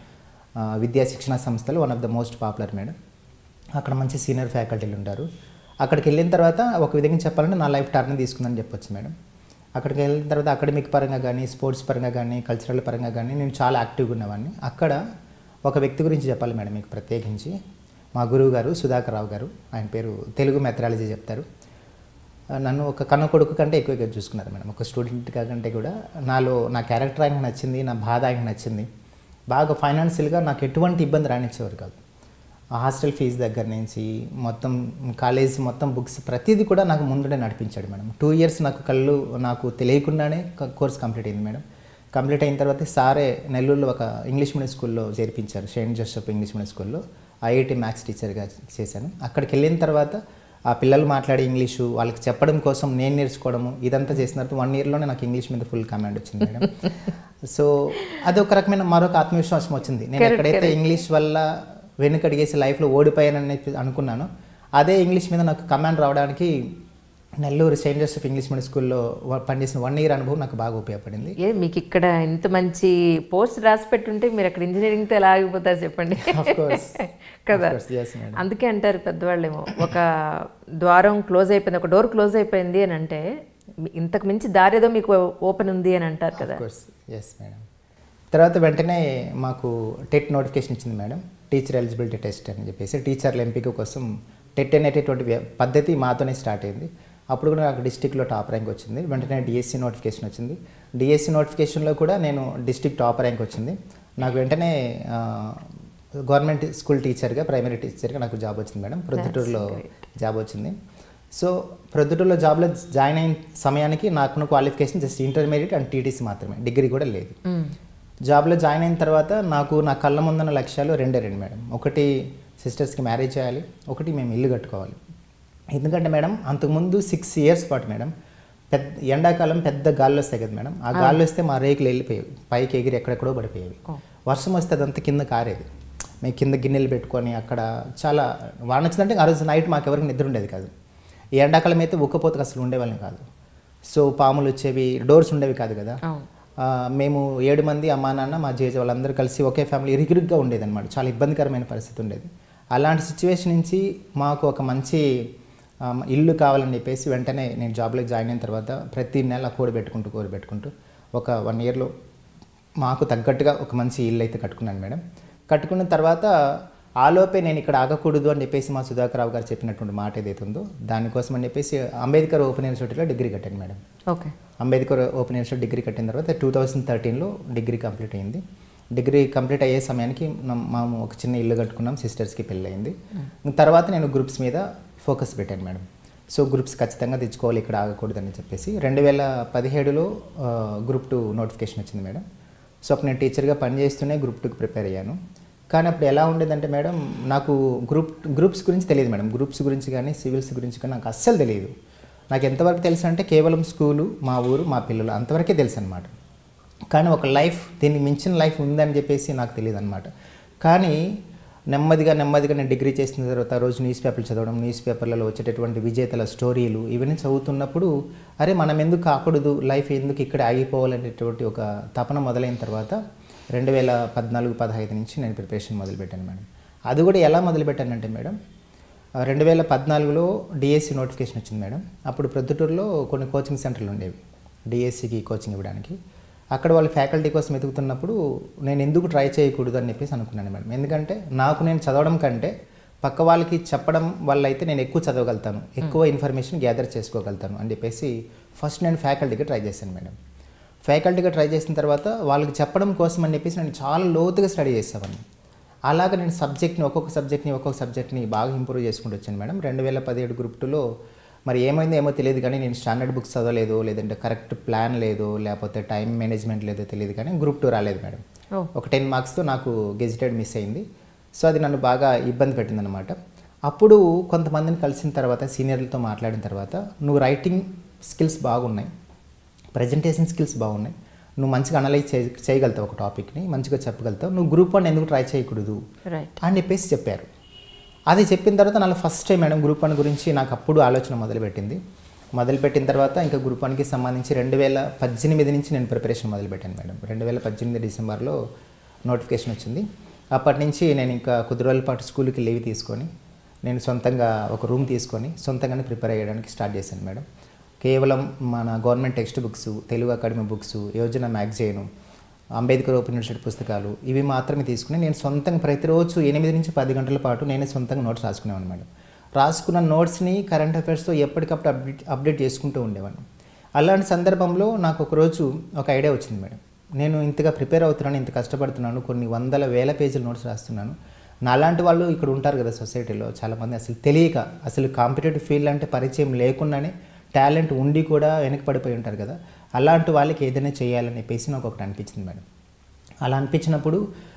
ఆ, విద్యా శిక్షణ సంస్థలు one of the most popular madam అక్కడ మంచి సీనియర్ ఫ్యాకల్టీలు ఉంటారు అక్కడికి వెళ్ళిన తర్వాత ఒక విధంగా చెప్పాలంటే నా లైఫ్ టర్న్ తీసుకుందని చెప్పొచ్చు మేడం అక్కడికి వెళ్ళిన తర్వాత అకాడమిక్ పరంగా కానీ స్పోర్ట్స్ పరంగా కానీ కల్చరల్ పరంగా కానీ నేను చాలా యాక్టివ్గా ఉన్నవాడిని అక్కడ ఒక వ్యక్తి గురించి చెప్పాలి మేడం మీకు ప్రత్యేకించి మా గురువు గారు సుధాకర్ రావు గారు ఆయన పేరు తెలుగు మెథడాలజీ చెప్తారు నన్ను ఒక కన్న కొడుకు కంటే ఎక్కువగా చూసుకున్నారు మేడం ఒక స్టూడెంట్ కంటే కూడా నాలో నా క్యారెక్టర్ ఆయనకు నచ్చింది నా బాధ ఆయనకు నచ్చింది బాగా ఫైనాన్షియల్గా నాకు ఎటువంటి ఇబ్బంది రానిచ్చేవారు కాదు ఆ హాస్టల్ ఫీజు దగ్గర నుంచి మొత్తం కాలేజ్ మొత్తం బుక్స్ ప్రతిదీ కూడా నాకు ముందుడే నడిపించాడు మేడం టూ ఇయర్స్ నాకు కళ్ళు నాకు తెలియకుండానే కోర్స్ కంప్లీట్ అయింది మేడం కంప్లీట్ అయిన తర్వాత సారే నెల్లూరులో ఒక ఇంగ్లీష్ మీడియం స్కూల్లో చేర్పించారు షెయింట్ జోసెఫ్ ఇంగ్లీష్ మీడియం స్కూల్లో ఐఐటి మ్యాథ్స్ టీచర్గా చేశాను అక్కడికి వెళ్ళిన తర్వాత ఆ పిల్లలు మాట్లాడే ఇంగ్లీషు వాళ్ళకి చెప్పడం కోసం నేను నేర్చుకోవడము ఇదంతా చేసిన తర్వాత వన్ ఇయర్లోనే నాకు ఇంగ్లీష్ మీద ఫుల్ కమాండ్ వచ్చింది మేడం సో అది ఒక రకమైన మరొక ఆత్మవిశ్వాసం వచ్చింది నేను ఎక్కడైతే ఇంగ్లీష్ వల్ల వెనుకడిగేసి లైఫ్లో ఓడిపోయానని చెప్పి అనుకున్నాను అదే ఇంగ్లీష్ మీద నాకు కమాండ్ రావడానికి Nellore Saint Joseph English medium స్కూల్లో వ- పనిచేసిన వన్ ఇయర్ అనుభవం నాకు బాగా ఉపయోగపడింది ఏ మీకు ఇక్కడ ఇంత మంచి పోస్ట్ రాసి పెట్టుంటే మీరు అక్కడ ఇంజనీరింగ్తో ఎలా ఆగిపోతారు చెప్పండి Of course. కదా Of course, yes, madam. అందుకే అంటారు పెద్దవాళ్ళేమో ఒక ద్వారం క్లోజ్ అయిపోయింది ఒక డోర్ క్లోజ్ అయిపోయింది అని అంటే మీ- ఇంతకు మించి దారి ఏదో మీకు ఓపెన్ ఉంది అని అంటారు కదా కోర్స్ ఎస్ మేడం తర్వాత వెంటనే మాకు టెట్ నోటిఫికేషన్ ఇచ్చింది మేడం టీచర్ ఎలిజిబిలిటీ టెస్ట్ అని చెప్పేసి టీచర్ల ఎంపిక కోసం టెట్ అనేటటువంటి వ్య- పద్ధతి మాతోనే స్టార్ట్ అయింది అప్పుడు కూడా నాకు డిస్టిక్లో టాప్ ర్యాంక్ వచ్చింది వెంటనే డిఎస్సి నోటిఫికేషన్ వచ్చింది డిఎస్సి నోటిఫికేషన్లో కూడా నేను డిస్టిక్ టాప్ ర్యాంక్ వచ్చింది నాకు వెంటనే ఆ, గవర్నమెంట్ స్కూల్ టీచర్గా ప్రైమరీ టీచర్గా నాకు జాబ్ వచ్చింది మేడం ప్రొద్దుటూరులో జాబ్ వచ్చింది సో ప్రొద్దుటూరులో జాబ్లో జాయిన్ అయిన సమయానికి నాకున్న qualification just intermediate and TTC మాత్రమే డిగ్రీ కూడా లేదు మ్మ్. జాబ్లో జాయిన్ అయిన తర్వాత నాకు నా కళ్ళ ముందున్న లక్ష్యాలు రెండే రెండు మేడం ఒకటి సిస్టర్స్కి మ్యారేజ్ చేయాలి ఒకటి మేము ఇల్లు కట్టుకోవాలి ఎందుకంటే మేడం అంతకుముందు సిక్స్ ఇయర్స్ పాటు మేడం పెద్ద ఎండాకాలం పెద్ద గాల్లో వస్తాయి కదా మేడం ఆ గాల్లో వస్తే మా రేకులు వెళ్ళిపోయేవి పైకి ఎగిరి ఎక్కడెక్కడో పడిపోయేవి వర్షం వస్తే అదంతా కింద కారేది మేము కింద గిన్నెలు పెట్టుకొని అక్కడ చాలా వాన వచ్చిందంటే ఆ రోజు నైట్ మాకు ఎవరికి నిద్ర ఉండేది కాదు ఈ ఎండాకాలం అయితే ఉక్కపోతకు అసలు ఉండేవాళ్ళం కాదు సో పాములు వచ్చేవి డోర్స్ ఉండేవి కాదు కదా అవును ఆ, మేము ఏడు మంది అమ్మా నాన్న మా జేజ వాళ్ళందరూ కలిసి ఒకే ఫ్యామిలీ ఇరుగిరుగ్గా ఉండేది అనమాట చాలా ఇబ్బందికరమైన పరిస్థితి ఉండేది అలాంటి సిచ్యువేషన్ నుంచి మాకు ఒక మంచి ఆ, ఇల్లు కావాలని చెప్పేసి వెంటనే నేను జాబ్లోకి జాయిన్ అయిన తర్వాత ప్రతి నెల కూడబెట్టుకుంటూ కూడబెట్టుకుంటూ ఒక వన్ ఇయర్లో మాకు తగ్గట్టుగా ఒక మంచి ఇల్లు అయితే కట్టుకున్నాను మేడం కట్టుకున్న తర్వాత ఆలోపే నేను ఇక్కడ ఆగకూడదు అని చెప్పేసి మా సుధాకర్ రావు గారు చెప్పినటువంటి మాట ఏదైతే ఉందో దానికోసం అని చెప్పేసి అంబేద్కర్ ఓపెన్ యూనివర్సిటీలో డిగ్రీ కట్టాను madam okay Ambedkar open university degree కట్టిన తర్వాత టూ థౌజండ్ థర్టీన్లో డిగ్రీ కంప్లీట్ అయింది డిగ్రీ కంప్లీట్ అయ్యే సమయానికి నమ్- మేము ఒక చిన్న ఇల్లు కట్టుకున్నాం సిస్టర్స్కి పెళ్ళి అయింది తర్వాత నేను గ్రూప్స్ మీద ఫోకస్ పెట్టాను మేడం సో గ్రూప్స్ ఖచ్చితంగా తెచ్చుకోవాలి ఇక్కడ ఆగకూడదని చెప్పేసి రెండు వేల పదిహేడులో గ్రూప్ టూ నోటిఫికేషన్ వచ్చింది మేడం సో అప్పుడు నేను టీచర్గా పనిచేస్తూనే గ్రూప్ టూకి ప్రిపేర్ అయ్యాను కానీ అప్పుడు ఎలా ఉండేదంటే మేడం నాకు గ్రూప్ గ్రూప్స్ గురించి తెలియదు మేడం గ్రూప్స్ గురించి కానీ సివిల్స్ గురించి కానీ నాకు అస్సలు తెలియదు నాకు ఎంతవరకు తెలుసు అంటే కేవలం స్కూలు మా ఊరు మా పిల్లలు అంతవరకే తెలుసు అనమాట కానీ ఒక లైఫ్ దీనికి మించిన లైఫ్ ఉందని చెప్పేసి నాకు తెలియదు అనమాట కానీ నెమ్మదిగా నెమ్మదిగా నేను డిగ్రీ చేసిన తర్వాత రోజు న్యూస్ పేపర్లు చదవడం న్యూస్ పేపర్లలో వచ్చేటటువంటి విజేతల స్టోరీలు ఇవన్నీ చదువుతున్నప్పుడు అరే మనం ఎందుకు కాకూడదు లైఫ్ ఎందుకు ఇక్కడ ఆగిపోవాలనేటువంటి ఒక తపన మొదలైన తర్వాత రెండు వేల పద్నాలుగు పదహైదు నుంచి నేను ప్రిపరేషన్ మొదలుపెట్టాను మేడం అది కూడా ఎలా మొదలుపెట్టానంటే మేడం ఆ, రెండు వేల పద్నాలుగులో డిఎస్సి నోటిఫికేషన్ వచ్చింది మేడం అప్పుడు ప్రొద్దుటూరులో కొన్ని కోచింగ్ సెంటర్లు ఉండేవి డిఎస్సికి కోచింగ్ ఇవ్వడానికి అక్కడ వాళ్ళు ఫ్యాకల్టీ కోసం వెతుకుతున్నప్పుడు నేను ఎందుకు ట్రై చేయకూడదు అని చెప్పేసి అనుకున్నాను మేడం ఎందుకంటే నాకు నేను చదవడం కంటే పక్క వాళ్ళకి చెప్పడం వల్ల అయితే నేను ఎక్కువ చదవగలుగుతాను ఎక్కువ ఇన్ఫర్మేషన్ గ్యాదర్ చేసుకోగలుగుతాను అని చెప్పేసి ఫస్ట్ నేను ఫ్యాకల్టీకి ట్రై చేశాను మేడం ఫ్యాకల్టీగా ట్రై చేసిన తర్వాత వాళ్ళకి చెప్పడం కోసం అని చెప్పేసి నేను చాలా లోతుగా స్టడీ చేసేవాడిని అలాగ నేను సబ్జెక్ట్ని ఒక్కొక్క సబ్జెక్ట్ని ఒక్కొక్క సబ్జెక్ట్ని బాగా ఇంప్రూవ్ చేసుకుంటూ వచ్చాను మేడం రెండు వేల పదిహేడు గ్రూప్ టూలో మరి ఏమైందో ఏమో తెలియదు కానీ నేను స్టాండర్డ్ బుక్స్ చదవలేదు లేదంటే కరెక్ట్ ప్లాన్ లేదు లేకపోతే టైం మేనేజ్మెంట్ లేదో తెలియదు కానీ గ్రూప్ టూ రాలేదు మేడం ఓ ఒక టెన్ మార్క్స్తో నాకు గెజిటెడ్ మిస్ అయింది సో అది నన్ను బాగా ఇబ్బంది పెట్టిందనమాట అప్పుడు కొంతమందిని కలిసిన తర్వాత సీనియర్లతో మాట్లాడిన తర్వాత నువ్వు రైటింగ్ స్కిల్స్ బాగున్నాయి ప్రజెంటేషన్ స్కిల్స్ బాగున్నాయి నువ్వు మంచిగా అనలైజ్ చేయ చేయగలుగుతావు ఒక టాపిక్ని మంచిగా చెప్పగలుగుతావు నువ్వు గ్రూప్ వన్ ఎందుకు ట్రై చేయకూడదు రైట్ అని చెప్పేసి చెప్పారు అది చెప్పిన తర్వాత నాకు first time madam group one గురించి నాకు అప్పుడు ఆలోచన మొదలుపెట్టింది మొదలుపెట్టిన తర్వాత ఇంకా గ్రూప్ వన్కి సంబంధించి రెండు వేల పద్దెనిమిది నుంచి నేను ప్రిపరేషన్ మొదలుపెట్టాను మేడం రెండు వేల పద్దెనిమిది డిసెంబర్లో నోటిఫికేషన్ వచ్చింది అప్పటి నుంచి నేను ఇంకా కొద్ది రోజుల పాటు స్కూల్కి లీవ్ తీసుకొని నేను సొంతంగా ఒక రూమ్ తీసుకొని సొంతంగానే ప్రిపేర్ అయ్యడానికి స్టార్ట్ చేశాను మేడం కేవలం మన government text books Telugu academy books Yojana magazine Ambedkar open university పుస్తకాలు ఇవి మాత్రమే తీసుకుని నేను సొంతంగా ప్రతిరోజు ఎనిమిది నుంచి పది గంటల పాటు నేనే సొంతంగా నోట్స్ రాసుకునేవాడిని మేడం రాసుకున్న నోట్స్ని కరెంట్ అఫైర్స్తో ఎప్పటికప్పుడు అప్డేట్ అప్డేట్ చేసుకుంటూ ఉండేవాడిని అలాంటి సందర్భంలో నాకు ఒకరోజు ఒక ఐడియా వచ్చింది మేడం నేను ఇంతగా ప్రిపేర్ అవుతున్నాను ఇంత కష్టపడుతున్నాను కొన్ని వందల వేల పేజీల నోట్స్ రాస్తున్నాను నాలాంటి వాళ్ళు ఇక్కడ ఉంటారు కదా సొసైటీలో చాలామంది అసలు తెలియక అసలు కాంపిటేటివ్ ఫీల్డ్ అంటే పరిచయం లేకుండానే టాలెంట్ ఉండి కూడా వెనకపడిపోయి ఉంటారు కదా అలాంటి వాళ్ళకి ఏదైనా చేయాలని చెప్పేసి నాకు ఒకటి అనిపించింది మేడం అలా అనిపించినప్పుడు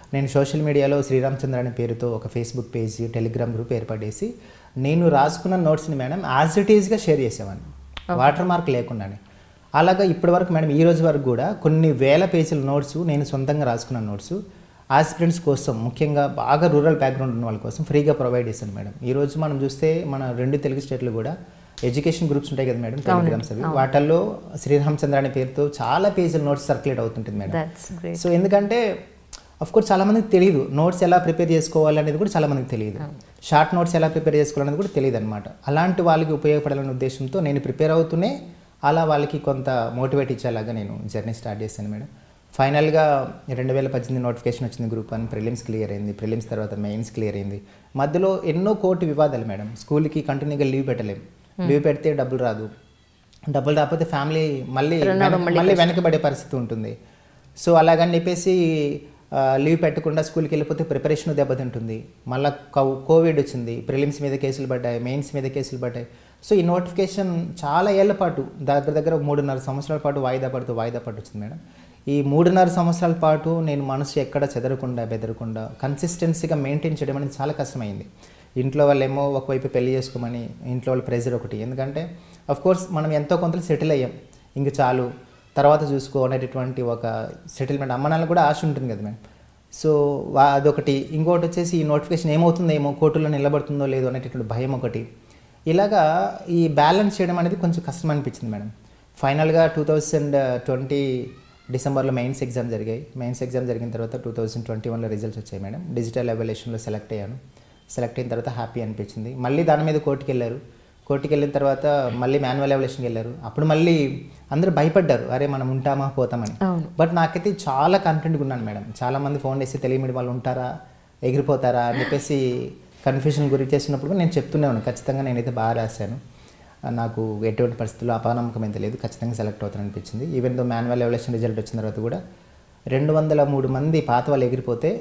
నేను సోషల్ మీడియాలో శ్రీరామచంద్ర అనే పేరుతో ఒక ఫేస్బుక్ పేజ్ టెలిగ్రామ్ గ్రూప్ ఏర్పాటు చేసి నేను రాసుకున్న నోట్స్ని మేడం యాజ్ ఇట్ ఈజ్గా షేర్ చేసేవాడిని వాటర్ మార్క్ లేకుండానే అలాగా ఇప్పటి వరకు మేడం ఈ రోజు వరకు కూడా కొన్ని వేల పేజీల నోట్స్ నేను సొంతంగా రాసుకున్న నోట్స్ ఆస్పిరెంట్స్ కోసం ముఖ్యంగా బాగా రూరల్ బ్యాక్గ్రౌండ్ ఉన్న వాళ్ళ కోసం ఫ్రీగా ప్రొవైడ్ చేశాను మేడం ఈ రోజు మనం చూస్తే మన రెండు తెలుగు స్టేట్లు కూడా ఎడ్యుకేషన్ గ్రూప్స్ ఉంటాయి కదా మేడం టెలిగ్రామ్స్ అవి వాటిల్లో శ్రీరామచంద్ర అనే పేరుతో చాలా పేజీల నోట్స్ సర్క్యులేట్ అవుతుంటుంది మేడం దట్స్ గ్రేట్ సో ఎందుకంటే అఫ్ కోర్స్ చాలా మందికి తెలియదు నోట్స్ ఎలా ప్రిపేర్ చేసుకోవాలి అనేది కూడా చాలా మందికి తెలియదు షార్ట్ నోట్స్ ఎలా ప్రిపేర్ చేసుకోవాలనేది కూడా తెలియదు అనమాట అలాంటి వాళ్ళకి ఉపయోగపడాలనే ఉద్దేశంతో నేను ప్రిపేర్ అవుతూనే అలా వాళ్ళకి కొంత మోటివేట్ ఇచ్చేలాగా నేను జర్నీ స్టార్ట్ చేశాను మేడం ఫైనల్గా రెండు వేల పద్దెనిమిది నోటిఫికేషన్ వచ్చింది గ్రూప్ వన్ ప్రిలిమ్స్ క్లియర్ అయింది ప్రిలిమ్స్ తర్వాత మెయిన్స్ క్లియర్ అయింది మధ్యలో ఎన్నో కోర్టు వివాదాలు మేడం స్కూల్కి కంటిన్యూగా లీవ్ పెట్టలేం లీవ్ పెడితే డబ్బులు రాదు డబ్బులు రాకపోతే ఫ్యామిలీ మళ్ళీ వెనక- మళ్ళీ వెనకబడే పరిస్థితి ఉంటుంది సో అలాగని చెప్పేసి ఆ, లీవ్ పెట్టకుండా స్కూల్కి వెళ్ళిపోతే ప్రిపరేషన్ దెబ్బతింటుంది మళ్ళీ కోవిడ్ వచ్చింది ప్రిలిమ్స్ మీద కేసులు పడ్డాయి మెయిన్స్ మీద కేసులు పడ్డాయి సో ఈ నోటిఫికేషన్ చాలా ఏళ్ల పాటు దగ్గర దగ్గర ఒక మూడున్నర సంవత్సరాల పాటు వాయిదా పడుతూ వాయిదా పట్టు వచ్చింది మేడం ఈ మూడున్నర సంవత్సరాల పాటు నేను మనసు ఎక్కడ చెదరకుండా బెదరకుండా కన్సిస్టెన్సీగా మెయింటైన్ చేయడం అనేది చాలా కష్టమైంది ఇంట్లో వాళ్ళేమో ఒకవైపు పెళ్లి చేసుకోమని ఇంట్లో వాళ్ళ ప్రెజర్ ఒకటి ఎందుకంటే అఫ్ కోర్స్ మనం ఎంతో కొంత సెటిల్ అయ్యాం ఇంక చాలు తర్వాత చూసుకో అనేటటువంటి ఒక సెటిల్మెంట్ అమ్మ నాన్న కూడా ఆశ ఉంటుంది కదా మేడం సో వా- అదొకటి ఇంకోటి వచ్చేసి ఈ నోటిఫికేషన్ ఏమవుతుందేమో కోర్టులో నిలబడుతుందో లేదో అనేటటువంటి భయం ఒకటి ఇలాగా ఈ బ్యాలెన్స్ చేయడం అనేది కొంచెం కష్టం అనిపించింది మేడం ఫైనల్గా టూ థౌజండ్ ట్వంటీ డిసెంబర్లో మెయిన్స్ ఎగ్జామ్ జరిగాయి మెయిన్స్ ఎగ్జామ్ జరిగిన తర్వాత టూ థౌజండ్ ట్వంటీ వన్లో రిజల్ట్స్ వచ్చాయి మేడం డిజిటల్ ఎవల్యూషన్లో సెలెక్ట్ అయ్యాను సెలెక్ట్ అయిన తర్వాత హ్యాపీ అనిపించింది మళ్ళీ దాని మీద కోర్టుకి వెళ్ళారు కోర్టుకి వెళ్ళిన తర్వాత మళ్ళీ మాన్యువల్ ఎవల్యూషన్కి వెళ్ళారు అప్పుడు మళ్ళీ అందరూ భయపడ్డారు అరే మనం ఉంటామా పోతామని అవును బట్ నాకైతే చాలా కాన్ఫిడెంట్గా ఉన్నాను మేడం చాలా మంది ఫోన్ చేసి తెలియ మీడియం వాళ్ళు ఉంటారా ఎగిరిపోతారా అని చెప్పేసి కన్ఫ్యూజన్ గురి చేసినప్పుడు కూడా నేను చెప్తూనే ఉన్నాను ఖచ్చితంగా నేనైతే బాగా రాశాను ఆ, నాకు ఎటువంటి పరిస్థితుల్లో అపానమ్మకం అయితే లేదు ఖచ్చితంగా సెలెక్ట్ అవుతాను అనిపించింది even though manual evaluation result వచ్చిన తర్వాత కూడా రెండు వందల మూడు మంది పాత వాళ్ళు ఎగిరిపోతే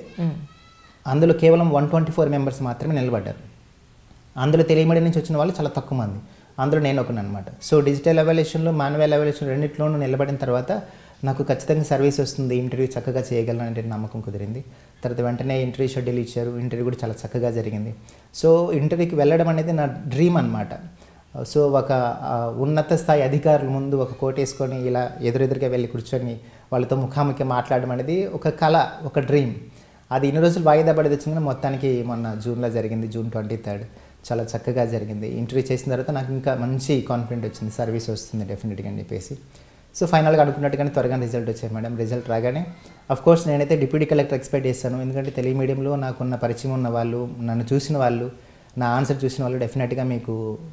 అందులో కేవలం వన్ ట్వంటీ ఫోర్ మెంబర్స్ మాత్రమే నిలబడ్డారు అందులో తెలియమడి నుంచి వచ్చిన వాళ్ళు చాలా తక్కువ మంది అందులో నేను ఒకను అనమాట సో డిజిటల్ ఎవల్యూషన్లో మాన్యువల్ ఎవల్యూషన్ రెండిట్లోనూ నిలబడిన తర్వాత నాకు ఖచ్చితంగా సర్వీస్ వస్తుంది ఇంటర్వ్యూ చక్కగా చేయగలను అనే నమ్మకం కుదిరింది తర్వాత వెంటనే ఇంటర్వ్యూ షెడ్యూల్ ఇచ్చారు ఇంటర్వ్యూ కూడా చాలా చక్కగా జరిగింది సో ఇంటర్వ్యూకి వెళ్ళడం అనేది నా డ్రీమ్ అనమాట సో ఒక ఆ, ఉన్నత స్థాయి అధికారుల ముందు ఒక కోట్ వేసుకొని ఇలా ఎదురెదురుగా వెళ్ళి కూర్చొని వాళ్ళతో ముఖాముఖి మాట్లాడడం అనేది ఒక కళ ఒక డ్రీమ్ అది ఇన్ని రోజులు వాయిదా పడేది వచ్చింది కానీ మొత్తానికి మొన్న జూన్లో జరిగింది జూన్ ట్వంటీ థర్డ్ చాలా చక్కగా జరిగింది ఇంటర్వ్యూ చేసిన తర్వాత నాకు ఇంకా మంచి కాన్ఫిడెంట్ వచ్చింది సర్వీస్ వస్తుంది డెఫినెట్గా అని చెప్పేసి సో ఫైనల్గా అనుకున్నట్టుగానే త్వరగా రిజల్ట్ వచ్చాయి మేడం రిజల్ట్ రాగానే అఫ్ కోర్స్ నేనైతే డిప్యూటీ కలెక్టర్ ఎక్స్పెక్ట్ చేశాను ఎందుకంటే తెలుగు మీడియంలో నాకున్న పరిచయం ఉన్న వాళ్ళు నన్ను చూసిన వాళ్ళు నా ఆన్సర్ చూసిన వాళ్ళు డెఫినెట్గా మీకు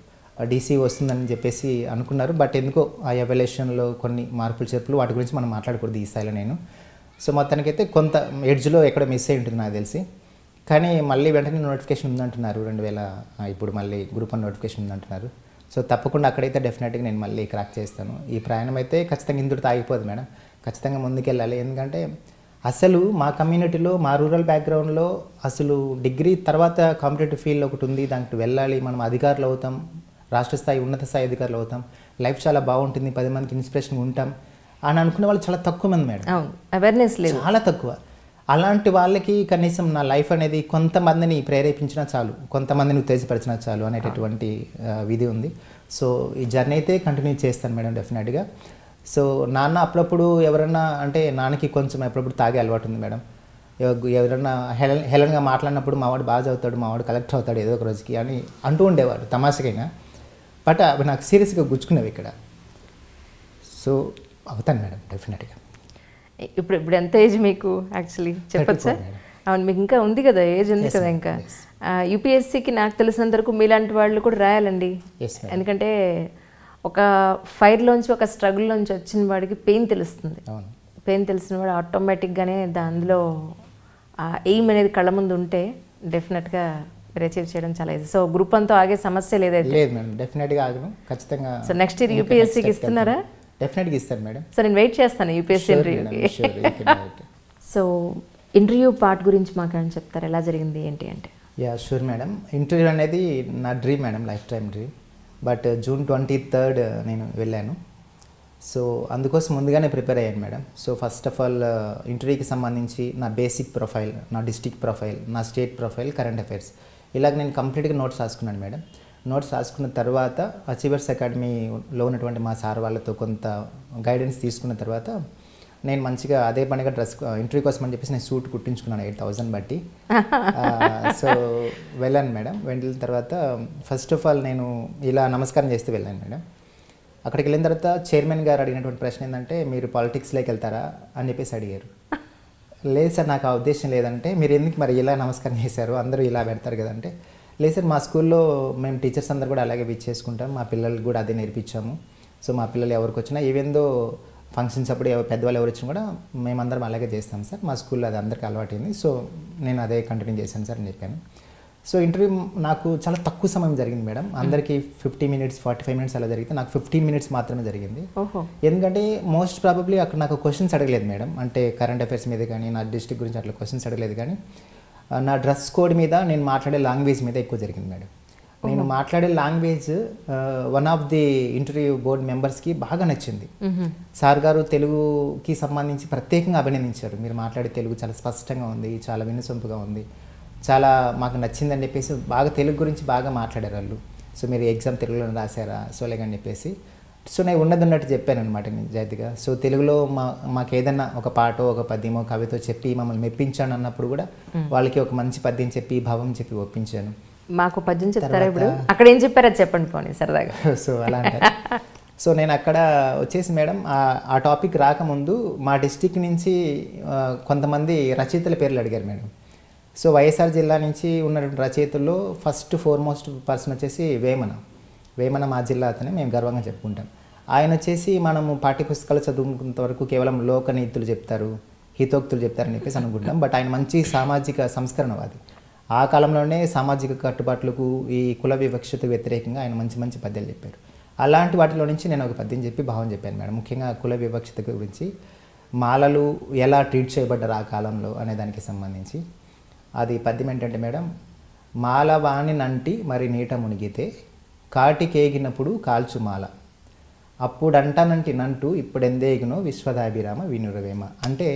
డీసీ వస్తుందని చెప్పేసి అనుకున్నారు బట్ ఎందుకో ఆ ఎవల్యూషన్లో కొన్ని మార్పులు చేర్పులు వాటి గురించి మనం మాట్లాడకూడదు ఈ స్థాయిలో నేను సో మొత్తానికైతే కొంత ఎడ్జ్లో ఎక్కడ మిస్ అయి ఉంటుంది నాకు తెలిసి కానీ మళ్ళీ వెంటనే నోటిఫికేషన్ ఉందంటున్నారు రెండు వేల ఆ, ఇప్పుడు మళ్ళీ గ్రూప్ వన్ నోటిఫికేషన్ ఉందంటున్నారు సో తప్పకుండా అక్కడైతే డెఫినెట్గా నేను మళ్ళీ క్రాక్ చేస్తాను ఈ ప్రయాణం అయితే ఖచ్చితంగా ఇందులో ఆగిపోదు మేడం ఖచ్చితంగా ముందుకెళ్ళాలి ఎందుకంటే అసలు మా కమ్యూనిటీలో మా రూరల్ బ్యాక్గ్రౌండ్లో అసలు డిగ్రీ తర్వాత కాంపిటేటివ్ ఫీల్డ్ ఒకటి ఉంది దానికి వెళ్ళాలి మనం అధికారులు అవుతాం రాష్ట్ర స్థాయి ఉన్నత స్థాయి అధికారులు అవుతాం లైఫ్ చాలా బాగుంటుంది పది మందికి ఇన్స్పిరేషన్ ఉంటాం అని అనుకునే వాళ్ళు చాలా తక్కువ మంది మేడం అవును అవేర్నెస్ లేదు చాలా తక్కువ అలాంటి వాళ్ళకి కనీసం నా లైఫ్ అనేది కొంతమందిని ప్రేరేపించినా చాలు కొంతమందిని ఉత్తేజపరిచినా చాలు అనేటటువంటి ఆ, విధి ఉంది సో ఈ జర్నీ అయితే కంటిన్యూ చేస్తాను మేడం డెఫినెట్గా సో నాన్న అప్పుడప్పుడు ఎవరన్నా అంటే నాన్నకి కొంచెం అప్పుడప్పుడు తాగే అలవాటు ఉంది మేడం ఎవ- ఎవరన్నా హెలన్ హెలన్గా మాట్లాడినప్పుడు మావాడు బాగా చదువుతాడు మావాడు కలెక్టర్ అవుతాడు ఏదో ఒక రోజుకి అని అంటూ ఉండేవాడు తమాషకైనా బట్ అవి నాకు సీరియస్గా గుచ్చుకునేవి ఇక్కడ సో అవుతాను మేడం డెఫినెట్గా ఇప్పుడు ఇప్పుడు ఎంత ఏజ్ మీకు యాక్చువల్లీ చెప్పచ్చా 34 మేడం. అవును మీకు ఇంకా ఉంది కదా ఏజ్ ఉంది Yes, కదా ma'am. ఇంకా Yes. యూపీఎస్సీకి నాకు తెలిసినంత వరకు మీలాంటి వాళ్ళు కూడా రాయాలండి ఎస్ మేడం ఎందుకంటే ఒక ఫైర్లోంచి ఒక స్ట్రగుల్లోంచి వచ్చిన వాడికి పెయిన్ తెలుస్తుంది అవును పెయిన్ తెలిసిన వాడు ఆటోమేటిక్గానే దానిలో ఆ ఎయిమ్ అనేది కళ్ళ ముందు ఉంటే డెఫినెట్గా అచీవ్ చేయడం చాలా ఈజీ సో గ్రూప్ అంతా ఆగే సమస్య లేదైతే లేదు మేడం డెఫినెట్గా ఆగను ఖచ్చితంగా సో నెక్స్ట్ ఇయర్ యూపీఎస్సీకి ఇస్తున్నారా డెఫినెట్గా ఇస్తాను మేడం సో నేను వెయిట్ చేస్తాను యూపీఎస్సీ Sure, madam, ఇంటర్వ్యూకి sure, you can wait. So interview part గురించి మాకు ఏమైనా చెప్తారు ఎలా జరిగింది ఏంటి అంటే యా షూర్ మేడం ఇంటర్వ్యూ అనేది నా dream madam life time dream but June twenty third నేను వెళ్ళాను సో అందుకోసం ముందుగానే ప్రిపేర్ అయ్యాను madam so first of all ఇంటర్వ్యూకి సంబంధించి నా బేసిక్ ప్రొఫైల్ నా డిస్టిక్ ప్రొఫైల్ నా స్టేట్ ప్రొఫైల్ కరెంట్ అఫైర్స్ ఇలాగ నేను కంప్లీట్గా నోట్స్ రాసుకున్నాను మేడం నోట్స్ రాసుకున్న తర్వాత అచీవర్స్ అకాడమీలో ఉన్నటువంటి మా సార్ వాళ్ళతో కొంత గైడెన్స్ తీసుకున్న తర్వాత నేను మంచిగా అదే పనిగా డ్రెస్ ఇంటర్వ్యూ కోసం అని చెప్పేసి నేను సూట్ కుట్టించుకున్నాను ఎయిట్ థౌజండ్ బట్టి సో వెళ్ళాను మేడం వెళ్ళిన తర్వాత ఫస్ట్ ఆఫ్ ఆల్ నేను ఇలా నమస్కారం చేస్తూ వెళ్ళాను మేడం అక్కడికి వెళ్ళిన తర్వాత చైర్మన్ గారు అడిగినటువంటి ప్రశ్న ఏంటంటే మీరు పాలిటిక్స్లోకి వెళ్తారా అని చెప్పేసి అడిగారు లేదు సార్ నాకు ఆ ఉద్దేశం లేదంటే మీరు ఎందుకు మరి ఇలా నమస్కారం చేశారు అందరూ ఇలా పెడతారు కదంటే లేదు సార్ మా స్కూల్లో మేము టీచర్స్ అందరు కూడా అలాగే విచ్ చేసుకుంటాం మా పిల్లలకు కూడా అదే నేర్పించాము సో మా పిల్లలు ఎవరికి వచ్చినా ఈవెందో ఫంక్షన్స్ అప్పుడు ఎవ- పెద్దవాళ్ళు ఎవరు వచ్చినా కూడా మేమందరం అలాగే చేస్తాం సార్ మా స్కూల్లో అది అందరికీ అలవాటైంది సో నేను అదే కంటిన్యూ చేశాను సార్ అని చెప్పాను సో ఇంటర్వ్యూ నాకు చాలా తక్కువ సమయం జరిగింది మేడం అందరికీ fifty minutes forty five minutes అలా జరిగితే నాకు ఫిఫ్టీన్ మినిట్స్ మాత్రమే జరిగింది ఓహో ఎందుకంటే మోస్ట్ ప్రాబబ్లీ అక్కడ నాకు క్వశ్చన్స్ అడగలేదు మేడం అంటే కరెంట్ అఫైర్స్ మీద కానీ నా డిస్ట్రిక్ట్ గురించి అట్లా క్వశ్చన్స్ అడగలేదు కానీ ఆ, నా డ్రెస్ కోడ్ మీద నేను మాట్లాడే లాంగ్వేజ్ మీద ఎక్కువ జరిగింది మేడం నేను మాట్లాడే language one of the interview board మెంబర్స్కి బాగా నచ్చింది సార్ గారు తెలుగుకి సంబంధించి ప్రత్యేకంగా అభినందించారు మీరు మాట్లాడే తెలుగు చాలా స్పష్టంగా ఉంది చాలా వినసొంపుగా ఉంది చాలా మాకు నచ్చిందని చెప్పేసి బాగా తెలుగు గురించి బాగా మాట్లాడారు వాళ్ళు సో మీరు ఎగ్జామ్ తెలుగులో రాశారా సో లేకని చెప్పేసి సో నేను ఉన్నది ఉన్నట్టు చెప్పాను అనమాట నిజాయితీగా సో తెలుగులో మా మాకు ఏదన్నా ఒక పాటో ఒక పద్యమో కవితో చెప్పి మమ్మల్ని మెప్పించాను అన్నప్పుడు కూడా వాళ్ళకి ఒక మంచి పద్యం చెప్పి భావం చెప్పి ఒప్పించాను మాకు పద్యం చెప్తారా ఇప్పుడు అక్కడ ఏం చెప్పారో అది చెప్పండి పోనీ సరదాగా సో అలా అంటారు సో నేను అక్కడ వచ్చేసి మేడం ఆ- ఆ టాపిక్ రాకముందు మా డిస్టిక్ నుంచి ఆ, కొంతమంది రచయితల పేర్లు అడిగారు మేడం సో వైఎస్ఆర్ జిల్లా నుంచి ఉన్నటువంటి రచయితల్లో ఫస్ట్ ఫోర్మోస్ట్ పర్సన్ వచ్చేసి వేమన వేమన మా జిల్లా అతనే మేము గర్వంగా చెప్పుకుంటాం ఆయన వచ్చేసి మనము పాఠ్యపుస్తకాలు చదువుకున్నంత వరకు కేవలం లోకనీతులు చెప్తారు హితోక్తులు చెప్తారని చెప్పేసి అనుకుంటాం బట్ ఆయన మంచి సామాజిక సంస్కరణవాది ఆ కాలంలోనే సామాజిక కట్టుబాట్లకు ఈ కుల వివక్షతకు వ్యతిరేకంగా ఆయన మంచి మంచి పద్యాలు చెప్పారు అలాంటి వాటిలో నుంచి నేను ఒక పద్యం చెప్పి భావం చెప్పాను మేడం ముఖ్యంగా కుల వివక్షత గురించి మాలలు ఎలా ట్రీట్ చేయబడ్డారు ఆ కాలంలో అనే దానికి సంబంధించి అది పద్యం ఏంటంటే మేడం మాలవాణి నంటి మరి నీట మునిగితే కాటికేగినప్పుడు కాల్చు మాల అప్పుడంటానంటి నంటూ ఇప్పుడెందేగినో విశ్వదాభిరామ వినురవేమ అంటే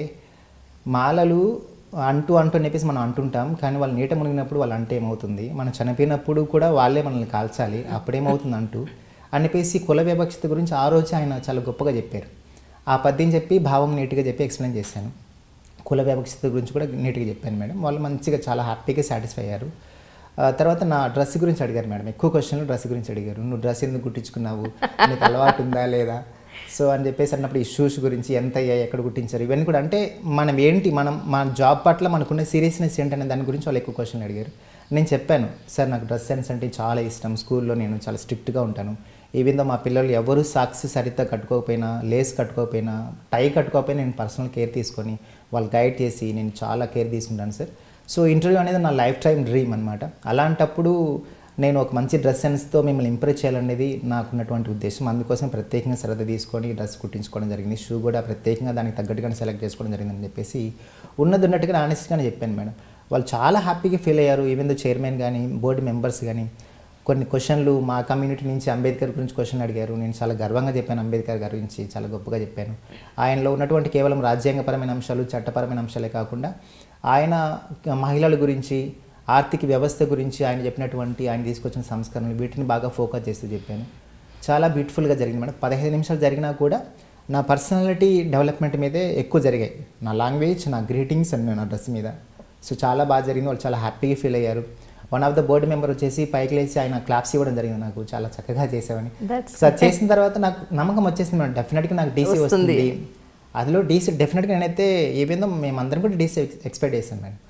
మాలలు అంటూ అంటూ అని చెప్పేసి మనం అంటుంటాం కానీ వాళ్ళు నీట మునిగినప్పుడు వాళ్ళు అంటే ఏమవుతుంది మనం చనిపోయినప్పుడు కూడా వాళ్ళే మనల్ని కాల్చాలి అప్పుడేమవుతుంది అంటూ అని చెప్పేసి కుల వివక్షత గురించి ఆ రోజు ఆయన చాలా గొప్పగా చెప్పారు ఆ పద్యం చెప్పి భావం నీట్గా చెప్పి ఎక్స్ప్లెయిన్ చేశాను కుల వివక్షత గురించి కూడా నీట్గా చెప్పాను మేడం వాళ్ళు మంచిగా చాలా హ్యాపీగా సాటిస్ఫై అయ్యారు ఆ, తర్వాత నా డ్రెస్ గురించి అడిగారు మేడం ఎక్కువ క్వశ్చన్లు డ్రెస్ గురించి అడిగారు నువ్వు డ్రెస్ ఎందుకు కుట్టించుకున్నావు నీకు అలవాటు ఉందా లేదా సో అని చెప్పేసి అన్నప్పుడు ఈ షూస్ గురించి ఎంత అయ్యాయి ఎక్కడ కుట్టించారు ఇవన్నీ కూడా అంటే మనం ఏంటి మనం మన జాబ్ పట్ల మనకున్న సీరియస్నెస్ ఏంటనే దాని గురించి వాళ్ళు ఎక్కువ క్వశ్చన్లు అడిగారు నేను చెప్పాను సార్ నాకు డ్రెస్ సెన్స్ అంటే చాలా ఇష్టం స్కూల్లో నేను చాలా స్ట్రిక్ట్గా ఉంటాను ఈవెందో మా పిల్లలు ఎవరు సాక్స్ సరిగ్గా కట్టుకోకపోయినా లేస్ కట్టుకోకపోయినా టై కట్టుకోకపోయినా నేను పర్సనల్ కేర్ తీసుకొని వాళ్ళు గైడ్ చేసి నేను చాలా కేర్ తీసుకుంటాను సార్ సో ఇంటర్వ్యూ అనేది నా లైఫ్ టైం డ్రీమ్ అనమాట అలాంటప్పుడు నేను ఒక మంచి డ్రెస్ సెన్స్తో మిమ్మల్ని ఇంప్రెస్ చేయాలనేది నాకున్నటువంటి ఉద్దేశం అందుకోసం ప్రత్యేకంగా శ్రద్ధ తీసుకొని డ్రెస్ కుట్టించుకోవడం జరిగింది షూ కూడా ప్రత్యేకంగా దానికి తగ్గట్టుగానే సెలెక్ట్ చేసుకోవడం జరిగిందని చెప్పేసి ఉన్నది ఉన్నట్టుగా ఆనెస్ట్గానే చెప్పాను మేడం వాళ్ళు చాలా హ్యాపీగా ఫీల్ అయ్యారు ఈవెన్ దో చైర్మన్ కానీ బోర్డు మెంబర్స్ కానీ కొన్ని క్వశ్చన్లు మా కమ్యూనిటీ నుంచి అంబేద్కర్ గురించి క్వశ్చన్ అడిగారు నేను చాలా గర్వంగా చెప్పాను అంబేద్కర్ గారి గురించి చాలా గొప్పగా చెప్పాను ఆయనలో ఉన్నటువంటి కేవలం రాజ్యాంగపరమైన అంశాలు చట్టపరమైన అంశాలే కాకుండా ఆయన మహిళల గురించి ఆర్థిక వ్యవస్థ గురించి ఆయన చెప్పినటువంటి ఆయన తీసుకొచ్చిన సంస్కరణలు వీటిని బాగా ఫోకస్ చేస్తూ చెప్పాను చాలా బ్యూటిఫుల్గా జరిగింది మేడం పదహైదు నిమిషాలు జరిగినా కూడా నా పర్సనాలిటీ డెవలప్మెంట్ మీదే ఎక్కువ జరిగాయి నా లాంగ్వేజ్ నా గ్రీటింగ్స్ అండ్ నా డ్రెస్ మీద సో చాలా బాగా జరిగింది వాళ్ళు చాలా హ్యాపీగా ఫీల్ అయ్యారు one of the board member వచ్చేసి పైకి లేచి ఆయన క్లాప్స్ ఇవ్వడం జరిగింది నాకు చాలా చక్కగా చేసావని That's సో అది చేసిన తర్వాత నాకు నమ్మకం వచ్చేసింది మేడం డెఫినెట్గా నాకు డీసీ వస్తుంది. వస్తుంది అందులో డీసీ డెఫినెట్గా నేనైతే ఏవేందో మేమందరం కూడా డీసీ ఎక్స్పెక్ట్ చేశాను మేడం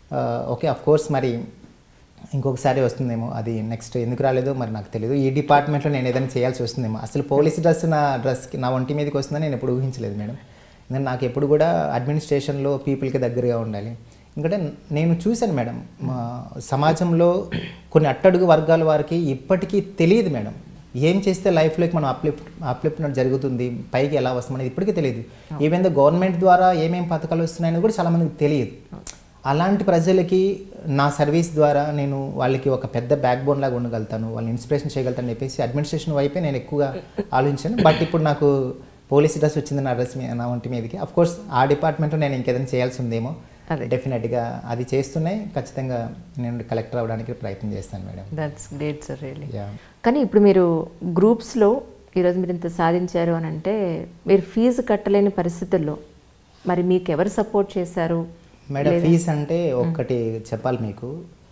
ఓకే అఫ్ కోర్స్ మరి ఇంకొకసారి వస్తుందేమో అది నెక్స్ట్ ఎందుకు రాలేదో మరి నాకు తెలియదు ఈ డిపార్ట్మెంట్లో నేను ఏదైనా చేయాల్సి వస్తుందేమో అసలు పోలీస్ డ్రెస్ నా డ్రెస్కి నా ఒంటి మీదకి వస్తుందని నేను ఎప్పుడు ఊహించలేదు మేడం ఎందుకంటే నాకు ఎప్పుడు కూడా అడ్మినిస్ట్రేషన్లో పీపుల్కి దగ్గరగా ఉండాలి ఎందుకంటే నేను చూశాను మేడం మా సమాజంలో కొన్ని అట్టడుగు వర్గాల వారికి ఇప్పటికీ తెలియదు మేడం ఏం చేస్తే లైఫ్లోకి మనం అప్లిఫ్ట్ అప్లిఫ్ట్మెంట్ జరుగుతుంది పైకి ఎలా వస్తాం అనేది ఇప్పటికీ తెలియదు ఈవెన్ ద గవర్నమెంట్ ద్వారా ఏమేం పథకాలు వస్తున్నాయని కూడా చాలామందికి తెలియదు అలాంటి ప్రజలకి నా సర్వీస్ ద్వారా నేను వాళ్ళకి ఒక పెద్ద బ్యాక్ బోన్ లాగా ఉండగలుగుతాను వాళ్ళని ఇన్స్పిరేషన్ చేయగలుగుతాను చెప్పేసి అడ్మినిస్ట్రేషన్ వైపే నేను ఎక్కువగా ఆలోచించాను బట్ ఇప్పుడు నాకు పోలీస్ డ్రెస్ వచ్చింది నా డ్రెస్ మీ- నా ఒంటి మీదకి అఫ్ కోర్స్ ఆ డిపార్ట్మెంట్లో నేను ఇంకేదైనా చేయాల్సి ఉందేమో అదే. డెఫినెట్గా అది చేస్తూనే ఖచ్చితంగా నేను కలెక్టర్ అవ్వడానికి ప్రయత్నం చేస్తాను madam that's great sir really yeah కానీ ఇప్పుడు మీరు గ్రూప్స్లో ఈరోజు మీరు ఇంత సాధించారు అని అంటే మీరు ఫీజు కట్టలేని పరిస్థితుల్లో మరి మీకు ఎవరు సపోర్ట్ చేశారు మేడం ఫీజ్ అంటే ఒక్కటి చెప్పాలి మీకు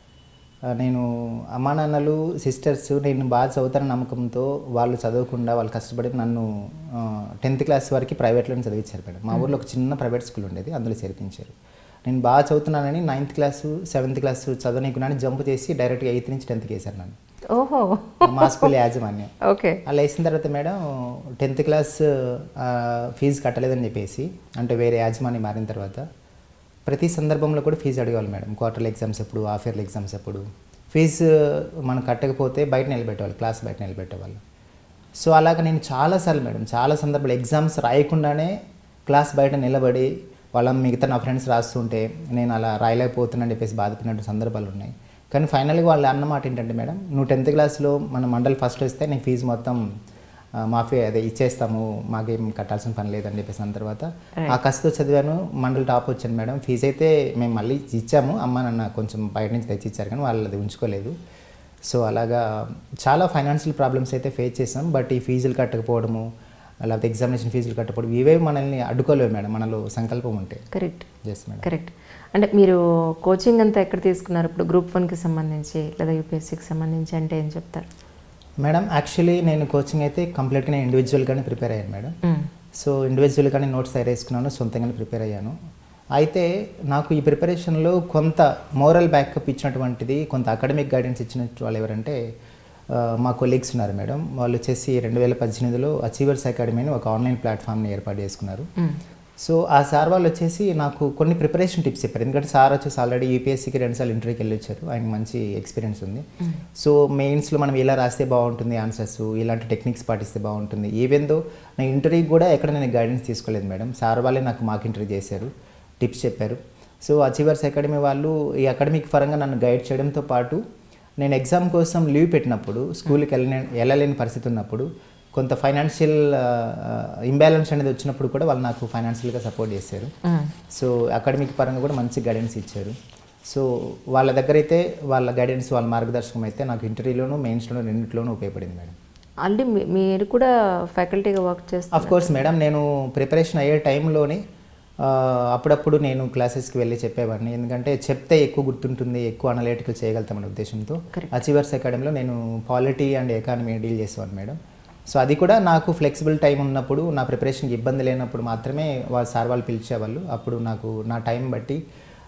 ఆ, నేను అమ్మా నాన్నలు సిస్టర్స్ నేను బాగా చదువుతారని నమ్మకంతో వాళ్ళు చదవకుండా వాళ్ళు కష్టపడి నన్ను టెన్త్ క్లాస్ వరకు ప్రైవేట్లోనే చదివించారు మేడం మా ఊర్లో ఒక చిన్న ప్రైవేట్ స్కూల్ ఉండేది అందులో చేర్పించారు నేను బాగా చదువుతున్నానని నైన్త్ క్లాసు సెవెంత్ క్లాస్ చదవనీకున్నాను జంప్ చేసి డైరెక్ట్గా ఎయిత్ నుంచి టెన్త్కి వేశారు నన్ను ఓహో మా స్కూల్ యాజమాన్యం ఓకే అలా వేసిన తర్వాత మేడం టెన్త్ క్లాస్ ఆ, ఫీజు కట్టలేదని చెప్పేసి అంటే వేరే యాజమాన్యం మారిన తర్వాత ప్రతి సందర్భంలో కూడా ఫీజు అడగాలి మేడం క్వార్టర్లీ ఎగ్జామ్స్ ఎప్పుడు హాఫ్ ఇయర్లీ ఎగ్జామ్స్ ఎప్పుడు ఫీజు మనం కట్టకపోతే బయట నిలబెట్టేవాళ్ళు క్లాస్ బయట నిలబెట్టేవాళ్ళు సో అలాగ నేను చాలాసార్లు మేడం చాలా సందర్భాలు ఎగ్జామ్స్ రాయకుండానే క్లాస్ బయట నిలబడి వాళ్ళ మిగతా నా ఫ్రెండ్స్ రాస్తుంటే నేను అలా రాయలేకపోతున్నాను చెప్పేసి బాధపడినట్టు సందర్భాలు ఉన్నాయి కానీ ఫైనల్గా వాళ్ళు అన్నమాట ఏంటంటే మేడం నువ్వు టెన్త్ క్లాస్లో మన మండల్ ఫస్ట్ వస్తే నేను ఫీజు మొత్తం ఆ, మాఫీ అదే ఇచ్చేస్తాము మాకేం కట్టాల్సిన పని లేదని చెప్పేసి అన్న తర్వాత ఆ కసితో చదివాను మండలి టాప్ వచ్చాను మేడం ఫీజు అయితే మేము మళ్ళీ ఇచ్చాము అమ్మ నాన్న కొంచెం బయట నుంచి తెచ్చి ఇచ్చారు కానీ వాళ్ళు అది ఉంచుకోలేదు సో అలాగా చాలా ఫైనాన్షియల్ ప్రాబ్లమ్స్ అయితే ఫేస్ చేసాం బట్ ఈ ఫీజులు కట్టకపోవడము లేకపోతే ఎగ్జామినేషన్ ఫీజులు కట్టకపోవడం ఇవే మనల్ని అడ్డుకోలేవు మేడం మనలో సంకల్పం ఉంటే కరెక్ట్ ఎస్ మేడం కరెక్ట్ అంటే మీరు కోచింగ్ అంతా ఎక్కడ తీసుకున్నారు ఇప్పుడు గ్రూప్ వన్కి సంబంధించి లేదా యూపీఎస్సీకి సంబంధించి అంటే ఏం చెప్తారు మేడం యాక్చువల్లీ నేను కోచింగ్ అయితే కంప్లీట్గా నేను ఇండివిజువల్గానే ప్రిపేర్ అయ్యాను మేడం మ్మ్. సో ఇండివిజువల్గానే నోట్స్ తయారు చేసుకున్నాను సొంతంగానే ప్రిపేర్ అయ్యాను అయితే నాకు ఈ ప్రిపరేషన్లో కొంత మోరల్ బ్యాకప్ ఇచ్చినటువంటిది కొంత అకాడమిక్ గైడెన్స్ ఇచ్చిన వాళ్ళు ఎవరంటే ఆ, మా కొలీగ్స్ ఉన్నారు మేడం వాళ్ళు వచ్చేసి రెండు వేల పద్దెనిమిదిలో అచీవర్స్ అకాడమీ అని ఒక ఆన్లైన్ ప్లాట్ఫామ్ని ఏర్పాటు చేసుకున్నారు మ్మ్. సో ఆ సార్ వాళ్ళు వచ్చేసి నాకు కొన్ని ప్రిపరేషన్ టిప్స్ చెప్పారు ఎందుకంటే సార్ వచ్చేసి ఆల్రెడీ యూపీఎస్సీకి రెండుసార్లు ఇంటర్వ్యూకి వెళ్ళి వచ్చారు ఆయనకి మంచి ఎక్స్పీరియన్స్ ఉంది సో మెయిన్స్లో మనం ఇలా రాస్తే బాగుంటుంది ఆన్సర్స్ ఇలాంటి టెక్నిక్స్ పాటిస్తే బాగుంటుంది ఈవెన్ దో నా ఇంటర్వ్యూకి కూడా ఎక్కడ నేను గైడెన్స్ తీసుకోలేదు మేడం సార్ వాళ్ళే నాకు మాకు ఇంటర్వ్యూ చేశారు టిప్స్ చెప్పారు సో అచీవర్స్ అకాడమీ వాళ్ళు ఈ అకాడమిక్ పరంగా నన్ను గైడ్ చేయడంతో పాటు నేను ఎగ్జామ్ కోసం లీవ్ పెట్టినప్పుడు స్కూల్కి వెళ్ళని వెళ్ళలేని పరిస్థితి ఉన్నప్పుడు కొంత ఫైనాన్షియల్ ఇంబ్యాలెన్స్ అనేది వచ్చినప్పుడు కూడా వాళ్ళు నాకు ఫైనాన్షియల్గా సపోర్ట్ చేశారు మ్మ్. సో అకాడమిక్ పరంగా కూడా మంచి గైడెన్స్ ఇచ్చారు సో వాళ్ళ దగ్గర అయితే వాళ్ళ గైడెన్స్ వాళ్ళ మార్గదర్శకం అయితే నాకు ఇంటర్వ్యూలోను మెయిన్స్లోను రెండింటిలోనూ ఉపయోగపడింది మేడం ఆల్రెడీ మీ- మీరు కూడా ఫ్యాకల్టీగా వర్క్ చేస్తారు అఫ్ కోర్స్ మేడం నేను ప్రిపరేషన్ అయ్యే టైంలోనే ఆ, అప్పుడప్పుడు నేను క్లాసెస్కి వెళ్ళి చెప్పేవాడిని ఎందుకంటే చెప్తే ఎక్కువ గుర్తుంటుంది ఎక్కువ అనలిటికల్ చేయగలుగుతామనే ఉద్దేశంతో అచీవర్స్ అకాడమీలో నేను పాలిటీ అండ్ ఎకానమీ డీల్ చేసేవాడిని మేడం సో అది కూడా నాకు ఫ్లెక్సిబుల్ టైం ఉన్నప్పుడు నా ప్రిపరేషన్కి ఇబ్బంది లేనప్పుడు మాత్రమే వాళ్ళ సార్ వాళ్ళు పిలిచేవాళ్ళు అప్పుడు నాకు నా టైం బట్టి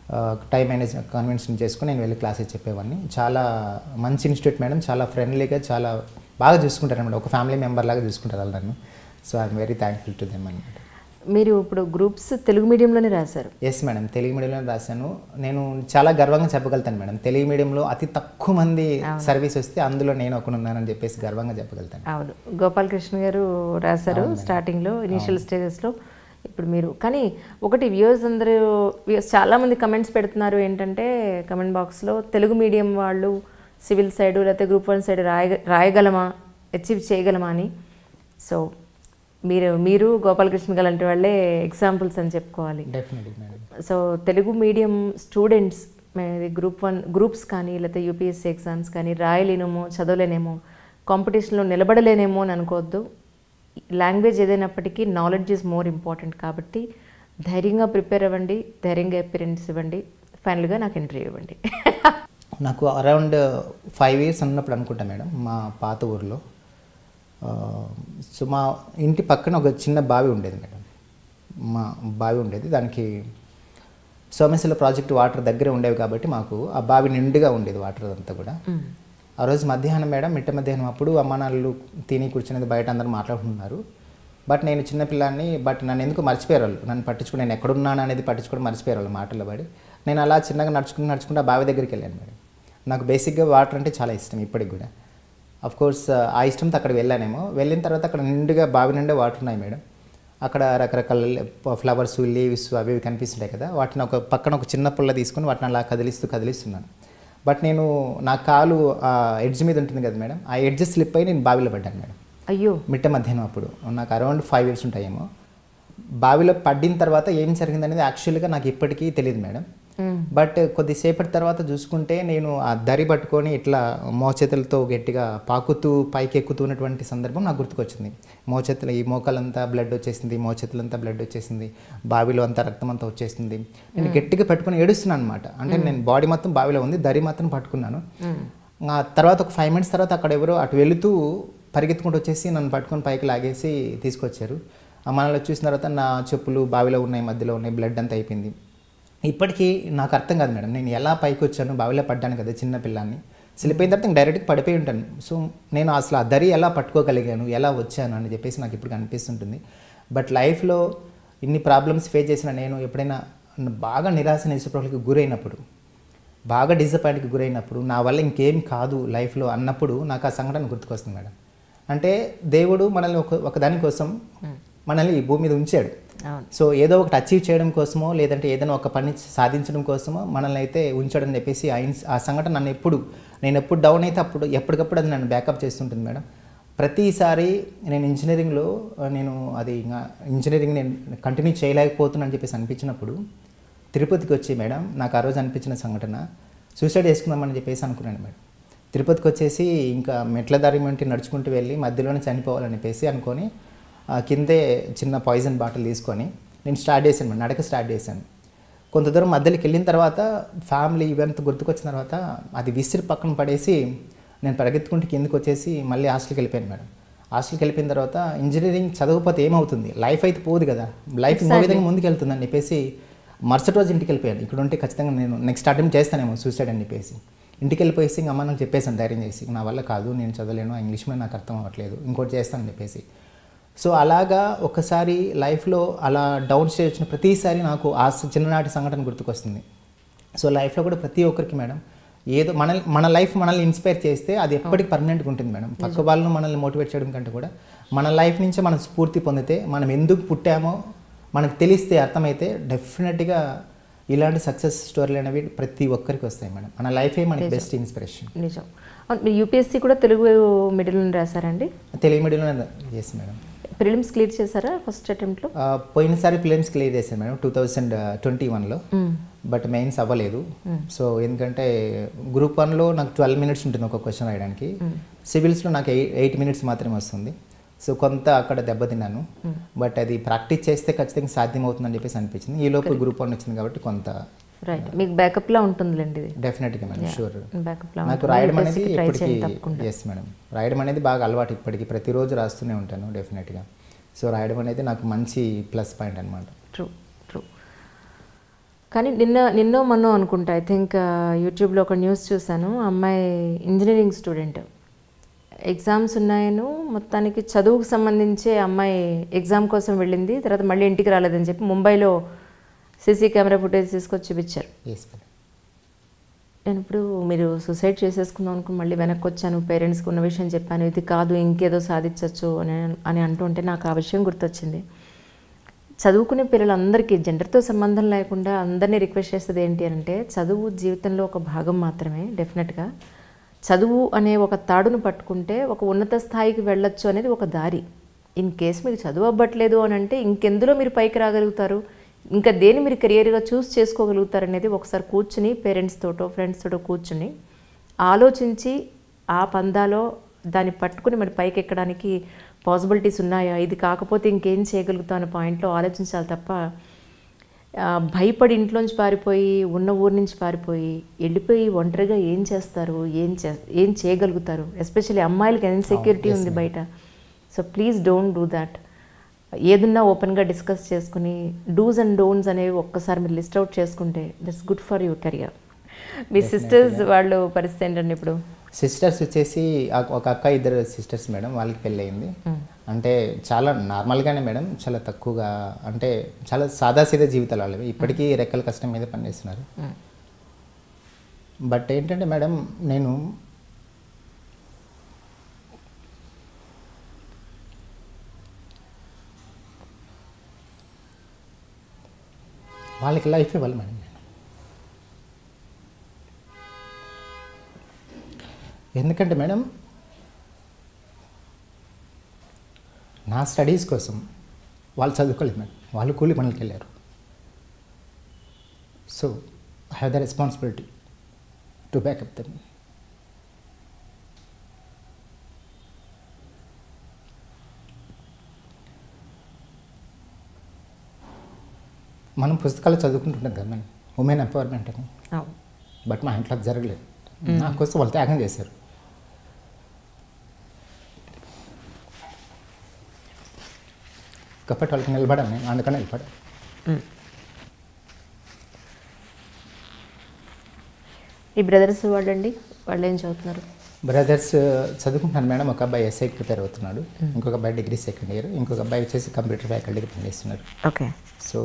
టైం మేనేజ్ కన్వెన్షన్ చేసుకుని నేను వెళ్ళి క్లాసెస్ చెప్పేవాడిని చాలా మంచి ఇన్స్టిట్యూట్ మేడం చాలా ఫ్రెండ్లీగా చాలా బాగా చూసుకుంటారు అనమాట ఒక ఫ్యామిలీ మెంబర్ లాగా చూసుకుంటారు వాళ్ళు నన్ను so I'm very thankful to them అనమాట మీరు ఇప్పుడు గ్రూప్స్ తెలుగు మీడియంలోనే రాశారు ఎస్ మేడం తెలుగు మీడియంలో రాశాను నేను చాలా గర్వంగా చెప్పగలుగుతాను మేడం తెలుగు మీడియంలో అతి తక్కువ మంది సర్వీస్ వస్తే అందులో నేను ఒకనున్నానని చెప్పేసి గర్వంగా చెప్పగలుగుతాను అవును గోపాలకృష్ణ గారు రాశారు స్టార్టింగ్లో ఇనిషియల్ స్టేజెస్లో ఇప్పుడు మీరు కానీ ఒకటి వ్యూవర్స్ అందరూ వ్యూవర్స్ చాలామంది కమెంట్స్ పెడుతున్నారు ఏంటంటే కమెంట్ బాక్స్లో తెలుగు మీడియం వాళ్ళు సివిల్ సైడ్ లేకపోతే గ్రూప్ వన్ సైడ్ రాయ రాయగలమా అచీవ్ చేయగలమా అని సో మీరు మీరు గోపాలకృష్ణ గారు లాంటి వాళ్ళే ఎగ్జాంపుల్స్ అని చెప్పుకోవాలి definitely madam so Telugu medium students group one groups కానీ లేకపోతే యూపీఎస్సీ ఎగ్జామ్స్ కానీ రాయలేనేమో చదవలేనేమో కాంపిటీషన్లో నిలబడలేనేమో అని అనుకోవద్దు లాంగ్వేజ్ ఏదైనప్పటికీ నాలెడ్జ్ ఈజ్ మోర్ ఇంపార్టెంట్ కాబట్టి ధైర్యంగా ప్రిపేర్ అవ్వండి ధైర్యంగా అపిరెన్స్ ఇవ్వండి ఫైనల్గా నాకు ఇంటర్వ్యూ ఇవ్వండి నాకు అరౌండ్ ఫైవ్ ఇయర్స్ ఉన్నప్పుడు అనుకుంటా మేడం మా పాత ఊర్లో ఆ, సో మా ఇంటి పక్కన ఒక చిన్న బావి ఉండేది మేడం మా బావి ఉండేది దానికి సోమశిల ప్రాజెక్ట్ వాటర్ దగ్గర ఉండేవి కాబట్టి మాకు ఆ బావి నిండుగా ఉండేది వాటర్ అంతా కూడా ఆ రోజు మధ్యాహ్నం మేడం మిట్ట మధ్యాహ్నం అప్పుడు అమ్మ నాన్నలు తిని కూర్చునేది బయట అందరూ మాట్లాడుకుంటున్నారు బట్ నేను చిన్నపిల్లాన్ని బట్ నన్ను ఎందుకు మర్చిపోయారు వాళ్ళు నన్ను పట్టించుకుని నేను ఎక్కడున్నాను అనేది పట్టించుకోవడం మర్చిపోయారు వాళ్ళు మాటల్లో పడి నేను అలా చిన్నగా నడుచుకుని నడుచుకుంటూ ఆ బావి దగ్గరికి వెళ్ళాను మేడం నాకు బేసిక్గా వాటర్ అంటే చాలా ఇష్టం ఇప్పటికి కూడా అఫ్ కోర్స్ ఆ ఇష్టంతో అక్కడికి వెళ్ళానేమో వెళ్ళిన తర్వాత అక్కడ నిండుగా బావి నిండా వాటర్ ఉన్నాయి మేడం అక్కడ రకరకాల ఫ్లవర్స్ లీవ్స్ అవి ఇవి కనిపిస్తుంటాయి కదా వాటిని ఒక పక్కన ఒక చిన్న పుల్ల తీసుకొని వాటిని అలా కదిలిస్తూ కదిలిస్తున్నాను బట్ నేను నా కాలు ఆ ఎడ్జ్ మీద ఉంటుంది కదా మేడం ఆ ఎడ్జ్ స్లిప్ అయి నేను బావిలో పడ్డాను మేడం అయ్యో మిట్ట మధ్యాహ్నం అప్పుడు నాకు అరౌండ్ ఫైవ్ ఇయర్స్ ఉంటాయేమో బావిలో పడిన తర్వాత ఏం జరిగింది అనేది యాక్చువల్గా నాకు ఇప్పటికీ తెలియదు మేడం బట్ కొద్దిసేపటి తర్వాత చూసుకుంటే నేను ఆ దరి పట్టుకొని ఇట్లా మోచేతులతో గట్టిగా పాకుతూ పైకి ఎక్కుతున్నటువంటి సందర్భం నాకు గుర్తుకొచ్చింది మోచేతులు ఈ మోకాలంతా బ్లడ్ వచ్చేసింది మోచేతులంతా బ్లడ్ వచ్చేసింది బావిలో అంతా రక్తం అంతా వచ్చేసింది నేను గట్టిగా పట్టుకొని ఏడుస్తున్నాను అనమాట అంటే నేను బాడీ మొత్తం బావిలో ఉంది దరి మాత్రం పట్టుకున్నాను ఆ తర్వాత ఒక ఫైవ్ మినిట్స్ తర్వాత అక్కడ ఎవరో అటు వెళుతూ పరిగెత్తుకుంటూ వచ్చేసి నన్ను పట్టుకొని పైకి లాగేసి తీసుకొచ్చారు ఆ మనలో చూసిన తర్వాత నా చెప్పులు బావిలో ఉన్నాయి మధ్యలో ఉన్నాయి బ్లడ్ అంతా అయిపోయింది ఇప్పటికీ నాకు అర్థం కాదు మేడం నేను ఎలా పైకి వచ్చాను బావిలో పడ్డాను కదా చిన్న పిల్లాన్ని వెళ్ళిపోయిన తర్వాత ఇంక డైరెక్ట్గా పడిపోయి ఉంటాను సో నేను అసలు ఆ దరి ఎలా పట్టుకోగలిగాను ఎలా వచ్చాను అని చెప్పేసి నాకు ఇప్పుడు అనిపిస్తుంటుంది బట్ లైఫ్లో ఇన్ని ప్రాబ్లమ్స్ ఫేస్ చేసిన నేను ఎప్పుడైనా బాగా నిరాశ నిస్పృహలకు గురైనప్పుడు బాగా డిసప్పాయింట్కి గురైనప్పుడు నా వల్ల ఇంకేం కాదు లైఫ్లో అన్నప్పుడు నాకు ఆ సంఘటన గుర్తుకొస్తుంది మేడం అంటే దేవుడు మనల్ని ఒక ఒక దానికోసం మనల్ని ఈ భూమి మీద ఉంచాడు అవును సో ఏదో ఒకటి అచీవ్ చేయడం కోసమో లేదంటే ఏదైనా ఒక పని సాధించడం కోసమో మనల్ని అయితే ఉంచాడని చెప్పేసి ఆ ఇన్స్- ఆ సంఘటన నన్ను ఎప్పుడు నేను ఎప్పుడు డౌన్ అయితే అప్పుడు ఎప్పటికప్పుడు అది నన్ను బ్యాకప్ చేస్తుంటుంది మేడం ప్రతిసారి నేను ఇంజనీరింగ్లో నేను అది ఇంకా ఇంజనీరింగ్ నేను కంటిన్యూ చేయలేకపోతున్నాను అని చెప్పేసి అనిపించినప్పుడు తిరుపతికి వచ్చి మేడం నాకు ఆ రోజు అనిపించిన సంఘటన సూసైడ్ చేసుకుందామని చెప్పేసి అనుకున్నాను మేడం తిరుపతికి వచ్చేసి ఇంకా మెట్ల దారి వెంట నడుచుకుంటూ వెళ్ళి మధ్యలోనే చనిపోవాలని చెప్పేసి అనుకొని ఆ కిందే చిన్న పాయిజన్ బాటిల్ తీసుకొని నేను స్టార్ట్ చేశాను మేడం నడక స్టార్ట్ చేశాను కొంత దూరం మధ్యలోకి వెళ్ళిన తర్వాత ఫ్యామిలీ ఇవంతా గుర్తుకొచ్చిన తర్వాత అది విసిరి పక్కన పడేసి నేను పరిగెత్తుకుంటూ కిందకి వచ్చేసి మళ్ళీ హాస్టల్కి వెళ్ళిపోయాను మేడం హాస్టల్కి వెళ్ళిపోయిన తర్వాత ఇంజనీరింగ్ చదవకపోతే ఏమవుతుంది లైఫ్ అయితే పోదు కదా లైఫ్ ఇంకో విధంగా ముందుకు వెళ్తుందని చెప్పేసి మరుసటి రోజు ఇంటికి వెళ్ళిపోయాను ఇక్కడ ఉంటే ఖచ్చితంగా నేను నెక్స్ట్ అటెంప్ట్ చేస్తానేమో సూసైడ్ అని చెప్పేసి ఇంటికి వెళ్ళిపోయేసి ఇంక అమ్మ నాకు చెప్పేసాను ధైర్యం చేసి నా వల్ల కాదు నేను చదవలేను ఆ ఇంగ్లీష్ మీద నాకు అర్థం అవ్వట్లేదు ఇంకోటి చేస్తానని చెప్పేసి సో అలాగా ఒకసారి లైఫ్లో అలా డౌన్ స్టేజ్ వచ్చిన ప్రతిసారి నాకు ఆ స- చిన్ననాటి సంఘటన గుర్తుకొస్తుంది సో లైఫ్లో కూడా ప్రతి ఒక్కరికి మేడం ఏదో మన మన లైఫ్ మనల్ని ఇన్స్పైర్ చేస్తే అది ఎప్పటికీ పర్మనెంట్గా ఉంటుంది మేడం పక్క వాళ్ళను మనల్ని మోటివేట్ చేయడం కంటే కూడా మన లైఫ్ నుంచి మనం స్ఫూర్తి పొందితే మనం ఎందుకు పుట్టామో మనకు తెలిస్తే అర్థమైతే డెఫినెట్గా ఇలాంటి సక్సెస్ స్టోరీలు అనేవి ప్రతి ఒక్కరికి వస్తాయి మేడం మన లైఫే మనకి బెస్ట్ ఇన్స్పిరేషన్ నిజం అవును, మీరు యూపీఎస్సీ కూడా తెలుగు మిడిల్ నుండి రాశారండి తెలుగు మీడియంలో చేసి మేడం ప్రిలిమ్స్ క్లియర్ చేశారా ఫస్ట్ అటెంప్ట్లో ఆ, పోయినసారి ఫిలిమ్స్ క్లియర్ చేశాను మేడం టూ థౌజండ్ ట్వంటీ వన్లో బట్ మెయిన్స్ అవ్వలేదు సో ఎందుకంటే గ్రూప్ వన్లో నాకు ట్వెల్వ్ మినిట్స్ ఉంటుంది ఒక క్వశ్చన్ రాయడానికి సివిల్స్లో నాకు ఎయిట్ మినిట్స్ మాత్రమే వస్తుంది సో కొంత అక్కడ దెబ్బతిన్నాను బట్ అది ప్రాక్టీస్ చేస్తే ఖచ్చితంగా సాధ్యమవుతుందని చెప్పేసి అనిపించింది ఈ లోపు గ్రూప్ వన్ వచ్చింది కాబట్టి కొంత రైట్ మీకు బ్యాకప్లా ఉంటుందిలేండి ఇది డెఫినెట్గా మేడం షూర్ బ్యాకప్లా నాకు రాయడం అనేది ట్రై ఇప్పటికీ చేయండి తప్పకుండా ఎస్ మేడం రాయడం అనేది బాగా అలవాటు ఇప్పటికీ ప్రతిరోజు రాస్తూనే ఉంటాను డెఫినెట్గా సో రాయడం అనేది నాకు మంచి ప్లస్ పాయింట్ అనమాట ట్రూ ట్రూ కానీ నిన్న నిన్నో మొన్నో అనుకుంటా ఐ థింక్ యూట్యూబ్లో ఒక న్యూస్ చూశాను ఆ అమ్మాయి ఇంజనీరింగ్ స్టూడెంట్ ఎగ్జామ్స్ ఉన్నాయను మొత్తానికి చదువుకు సంబంధించే అమ్మాయి ఎగ్జామ్ కోసం వెళ్ళింది తర్వాత మళ్ళీ ఇంటికి రాలేదని చెప్పి ముంబైలో సీసీ కెమెరా ఫుటేజ్ తీసుకొచ్చి చూపించారు ఎస్ మేడం నేను ఇప్పుడు మీరు సూసైడ్ చేసేసుకుందాం అనుకుని మళ్ళీ వెనక్కి వచ్చాను పేరెంట్స్కి ఉన్న విషయం చెప్పాను ఇది కాదు ఇంకేదో సాధించవచ్చు అని అని అంటుంటే నాకు ఆ విషయం గుర్తొచ్చింది చదువుకునే పిల్లలందరికీ జెండర్తో సంబంధం లేకుండా అందరినీ రిక్వెస్ట్ చేసేది ఏంటి అంటే చదువు జీవితంలో ఒక భాగం మాత్రమే డెఫినెట్గా చదువు అనే ఒక తాడును పట్టుకుంటే ఒక ఉన్నత స్థాయికి వెళ్ళొచ్చు అనేది ఒక దారి ఇన్ కేస్ మీకు చదువు అవ్వట్లేదు అని అంటే ఇంకెందులో మీరు పైకి రాగలుగుతారు ఇంకా దేని మీరు కెరియర్గా చూస్ చేసుకోగలుగుతారు అనేది ఒకసారి కూర్చుని పేరెంట్స్ తోటో ఫ్రెండ్స్ తోటో కూర్చుని ఆలోచించి ఆ పందాలో దాన్ని పట్టుకుని మరి పైకి ఎక్కడానికి పాసిబిలిటీస్ ఉన్నాయా ఇది కాకపోతే ఇంకేం చేయగలుగుతాం అనే పాయింట్లో ఆలోచించాలి తప్ప ఆ, భయపడి ఇంట్లోంచి పారిపోయి ఉన్న ఊరి నుంచి పారిపోయి వెళ్ళిపోయి ఒంటరిగా ఏం చేస్తారు ఏం చే ఏం చేయగలుగుతారు ఎస్పెషల్లీ అమ్మాయిలకి ఇన్సెక్యూరిటీ ఉంది బయట so please don't do that ఏదున్నా ఓపెన్గా డిస్కస్ చేసుకుని డూస్ అండ్ డోంట్స్ అనేవి ఒక్కసారి మీరు లిస్ట్ అవుట్ చేసుకుంటే that's good for your career మీ సిస్టర్స్ వాళ్ళు పరిస్థితి ఏంటండి ఇప్పుడు సిస్టర్స్ వచ్చేసి ఆ- ఒక అక్క ఇద్దరు సిస్టర్స్ మేడం వాళ్ళకి పెళ్ళి అయింది అంటే చాలా నార్మల్గానే మేడం చాలా తక్కువగా అంటే చాలా సాదాసీదా జీవితాలు వాళ్ళవి ఇప్పటికీ రెక్కల కష్టం మీద పనిచేస్తున్నారు బట్ ఏంటంటే మేడం నేను వాళ్ళకి లైఫ్ ఇవ్వాలి మేడం నేను ఎందుకంటే మేడం నా స్టడీస్ కోసం వాళ్ళు చదువుకోలేదు మేడం వాళ్ళు కూలి పనులకి వెళ్ళారు so I have the responsibility to back up them మనం పుస్తకాలు చదువుకుంటుంటాం కదా మేడం ఉమెన్ ఎంపవర్మెంట్ అని అవును బట్ మా ఇంట్లో అది జరగలేదు నా కోసం వాళ్ళు త్యాగం చేశారు కాబట్టి వాళ్ళకి నిలబడాను నేను అందుకని నిలబడాను ఈ బ్రదర్స్ వాళ్ళండి వాళ్ళు ఏం చదువుతున్నారు బ్రదర్స్ చదువుకుంటున్నాను మేడం ఒక అబ్బాయి ఎస్ఐకి ప్రిపేర్ అవుతున్నాడు ఇంకొక అబ్బాయి డిగ్రీ సెకండ్ ఇయర్ ఇంకొక అబ్బాయి వచ్చేసి కంప్యూటర్ ఫ్యాకల్టీకి పనిచేస్తున్నారు ఓకే సో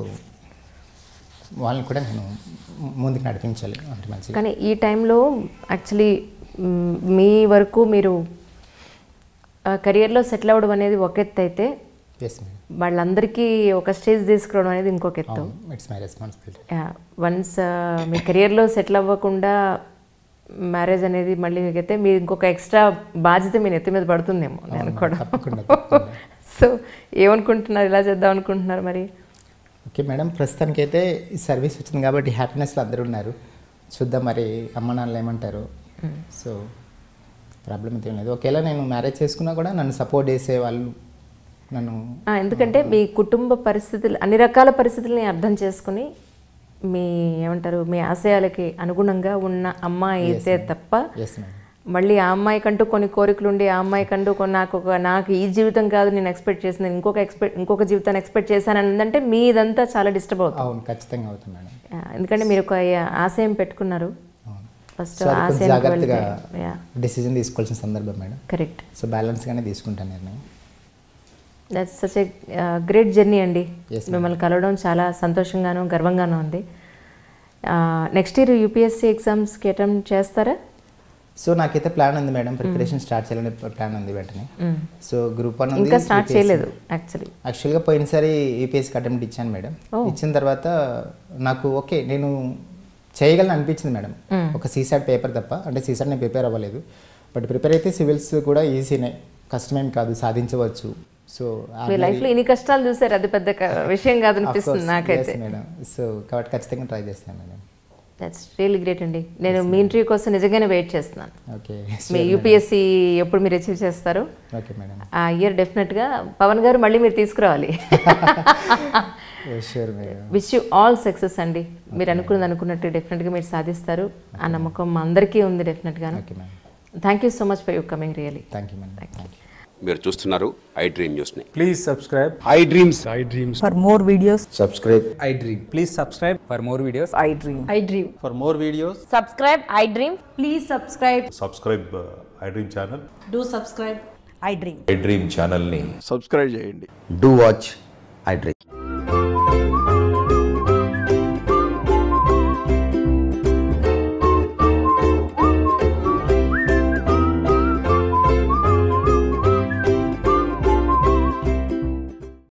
వాళ్ళని కూడా నేను ముందుకు నడిపించాలి అంటే మంచిగా కానీ ఈ టైంలో యాక్చువల్లీ మ్, మీ వరకు మీరు కెరియర్లో సెటిల్ అవ్వడం అనేది ఒక ఎత్తు అయితే ఎస్ మేడం వాళ్ళందరికీ ఒక స్టేజ్ తీసుకురావడం అనేది ఇంకొక ఎత్తు ఇట్స్ మై రెస్పాన్సిబిలిటీ వన్స్ మీ కెరియర్లో సెటిల్ అవ్వకుండా మ్యారేజ్ అనేది మళ్ళీ మీకైతే మీ ఇంకొక ఎక్స్ట్రా బాధ్యత మీ నెత్తి మీద పడుతుందేమో నేను కూడా తప్పకుండా తప్పకుండా సో ఏమనుకుంటున్నారు ఇలా చేద్దాం అనుకుంటున్నారు మరి ఓకే మేడం ప్రస్తుతానికైతే ఈ సర్వీస్ వచ్చింది కాబట్టి హ్యాపీనెస్లో అందరూ ఉన్నారు చూద్దాం మరి అమ్మ నాన్నలు ఏమంటారు సో ప్రాబ్లం అయితే ఏం లేదు ఒకవేళ నేను మ్యారేజ్ చేసుకున్నా కూడా నన్ను సపోర్ట్ చేసే వాళ్ళు నన్ను ఆ, ఎందుకంటే మీ కుటుంబ పరిస్థితులు అన్ని రకాల పరిస్థితుల్ని అర్థం చేసుకుని మీ ఏమంటారు మీ ఆశయాలకి అనుగుణంగా ఉన్న అమ్మాయి అయితే తప్ప ఎస్ మేడం మళ్ళీ ఆ అమ్మాయి కంటూ కొన్ని కోరికలు ఉండి ఆ అమ్మాయి కంటూ కొన్ని నాకు ఒక నాకు ఈ జీవితం కాదు నేను ఎక్స్పెక్ట్ చేసింది ఇంకొక ఎక్స్పెక్ట్ ఇంకొక జీవితాన్ని ఎక్స్పెక్ట్ చేశాను అంటే మీ ఇదంతా చాలా డిస్టర్బ్ అవుతుంది అవును ఖచ్చితంగా అవుతుంది మేడం ఆ, ఎందుకంటే మీరు ఒక ఆశయం పెట్టుకున్నారు అవును ఫస్ట్ సో అది కొంచెం ఆశయానికి జాగ్రత్తగా యా డెసిజన్ తీసుకోవాల్సిన సందర్భం మేడం కరెక్ట్ సో బ్యాలెన్స్గానే తీసుకుంటాను నిర్ణయం that's such a great journey అండి Yes, మిమ్మల్ని కలవడం చాలా సంతోషంగాను గర్వంగాను ఉంది నెక్స్ట్ ఇయర్ యూపీఎస్సీ ఎగ్జామ్స్కి అటెంప్ట్ చేస్తారా సో నాకైతే ప్లాన్ ఉంది మేడం ప్రిపరేషన్ స్టార్ట్ చేయాలని ప్లాన్ ఉంది వెంటనే సో గ్రూప్ వన్ ఉంది ఇంకా స్టార్ట్ చేయలేదు యాక్చువల్లీ యాక్చువల్గా పోయినసారి యూపీఎస్కి అటెంప్ట్ ఇచ్చాను మేడం ఇచ్చిన తర్వాత నాకు ఓకే నేను చేయగలను అనిపించింది మేడం ఒక సీసాట్ పేపర్ తప్ప అంటే సీసాట్ నేను ప్రిపేర్ అవ్వలేదు బట్ ప్రిపేర్ అయితే సివిల్స్ కూడా ఈజీనే కష్టమేం కాదు సాధించవచ్చు సో మీ లైఫ్లో ఇన్ని కష్టాలు చూసారు అది పెద్ద క- విషయం కాదు అనిపిస్తుంది నాకైతే మేడం సో కాబట్టి ఖచ్చితంగా ట్రై చేస్తాను మేడం దట్స్ రియల్లీ గ్రేట్ అండి నేను మీ ఇంటర్వ్యూ కోసం నిజంగానే వెయిట్ చేస్తున్నాను ఓకే మీ యూపీఎస్సీ ఎప్పుడు మీరు అచీవ్ చేస్తారు ఓకే మేడం ఆ ఇయర్ డెఫినెట్గా పవన్ గారు మళ్ళీ మీరు తీసుకురావాలి sure madam wish you all success అండి మీరు అనుకున్నది అనుకున్నట్టు డెఫినెట్గా మీరు సాధిస్తారు ఆ నమ్మకం మా అందరికీ ఉంది డెఫినెట్గాను okay madam thank you so much for you coming really thank you madam thank you మీరు చూస్తున్నారు ఐ డ్రీమ్ న్యూస్ని Please subscribe. I dreams For more videos, subscribe Please subscribe for more videos. I dream. I dream. For more videos, Subscribe, I dream. Please subscribe. Subscribe I dream channel Do subscribe. I dream. I dream ఛానల్ని subscribe చేయండి do watch I dream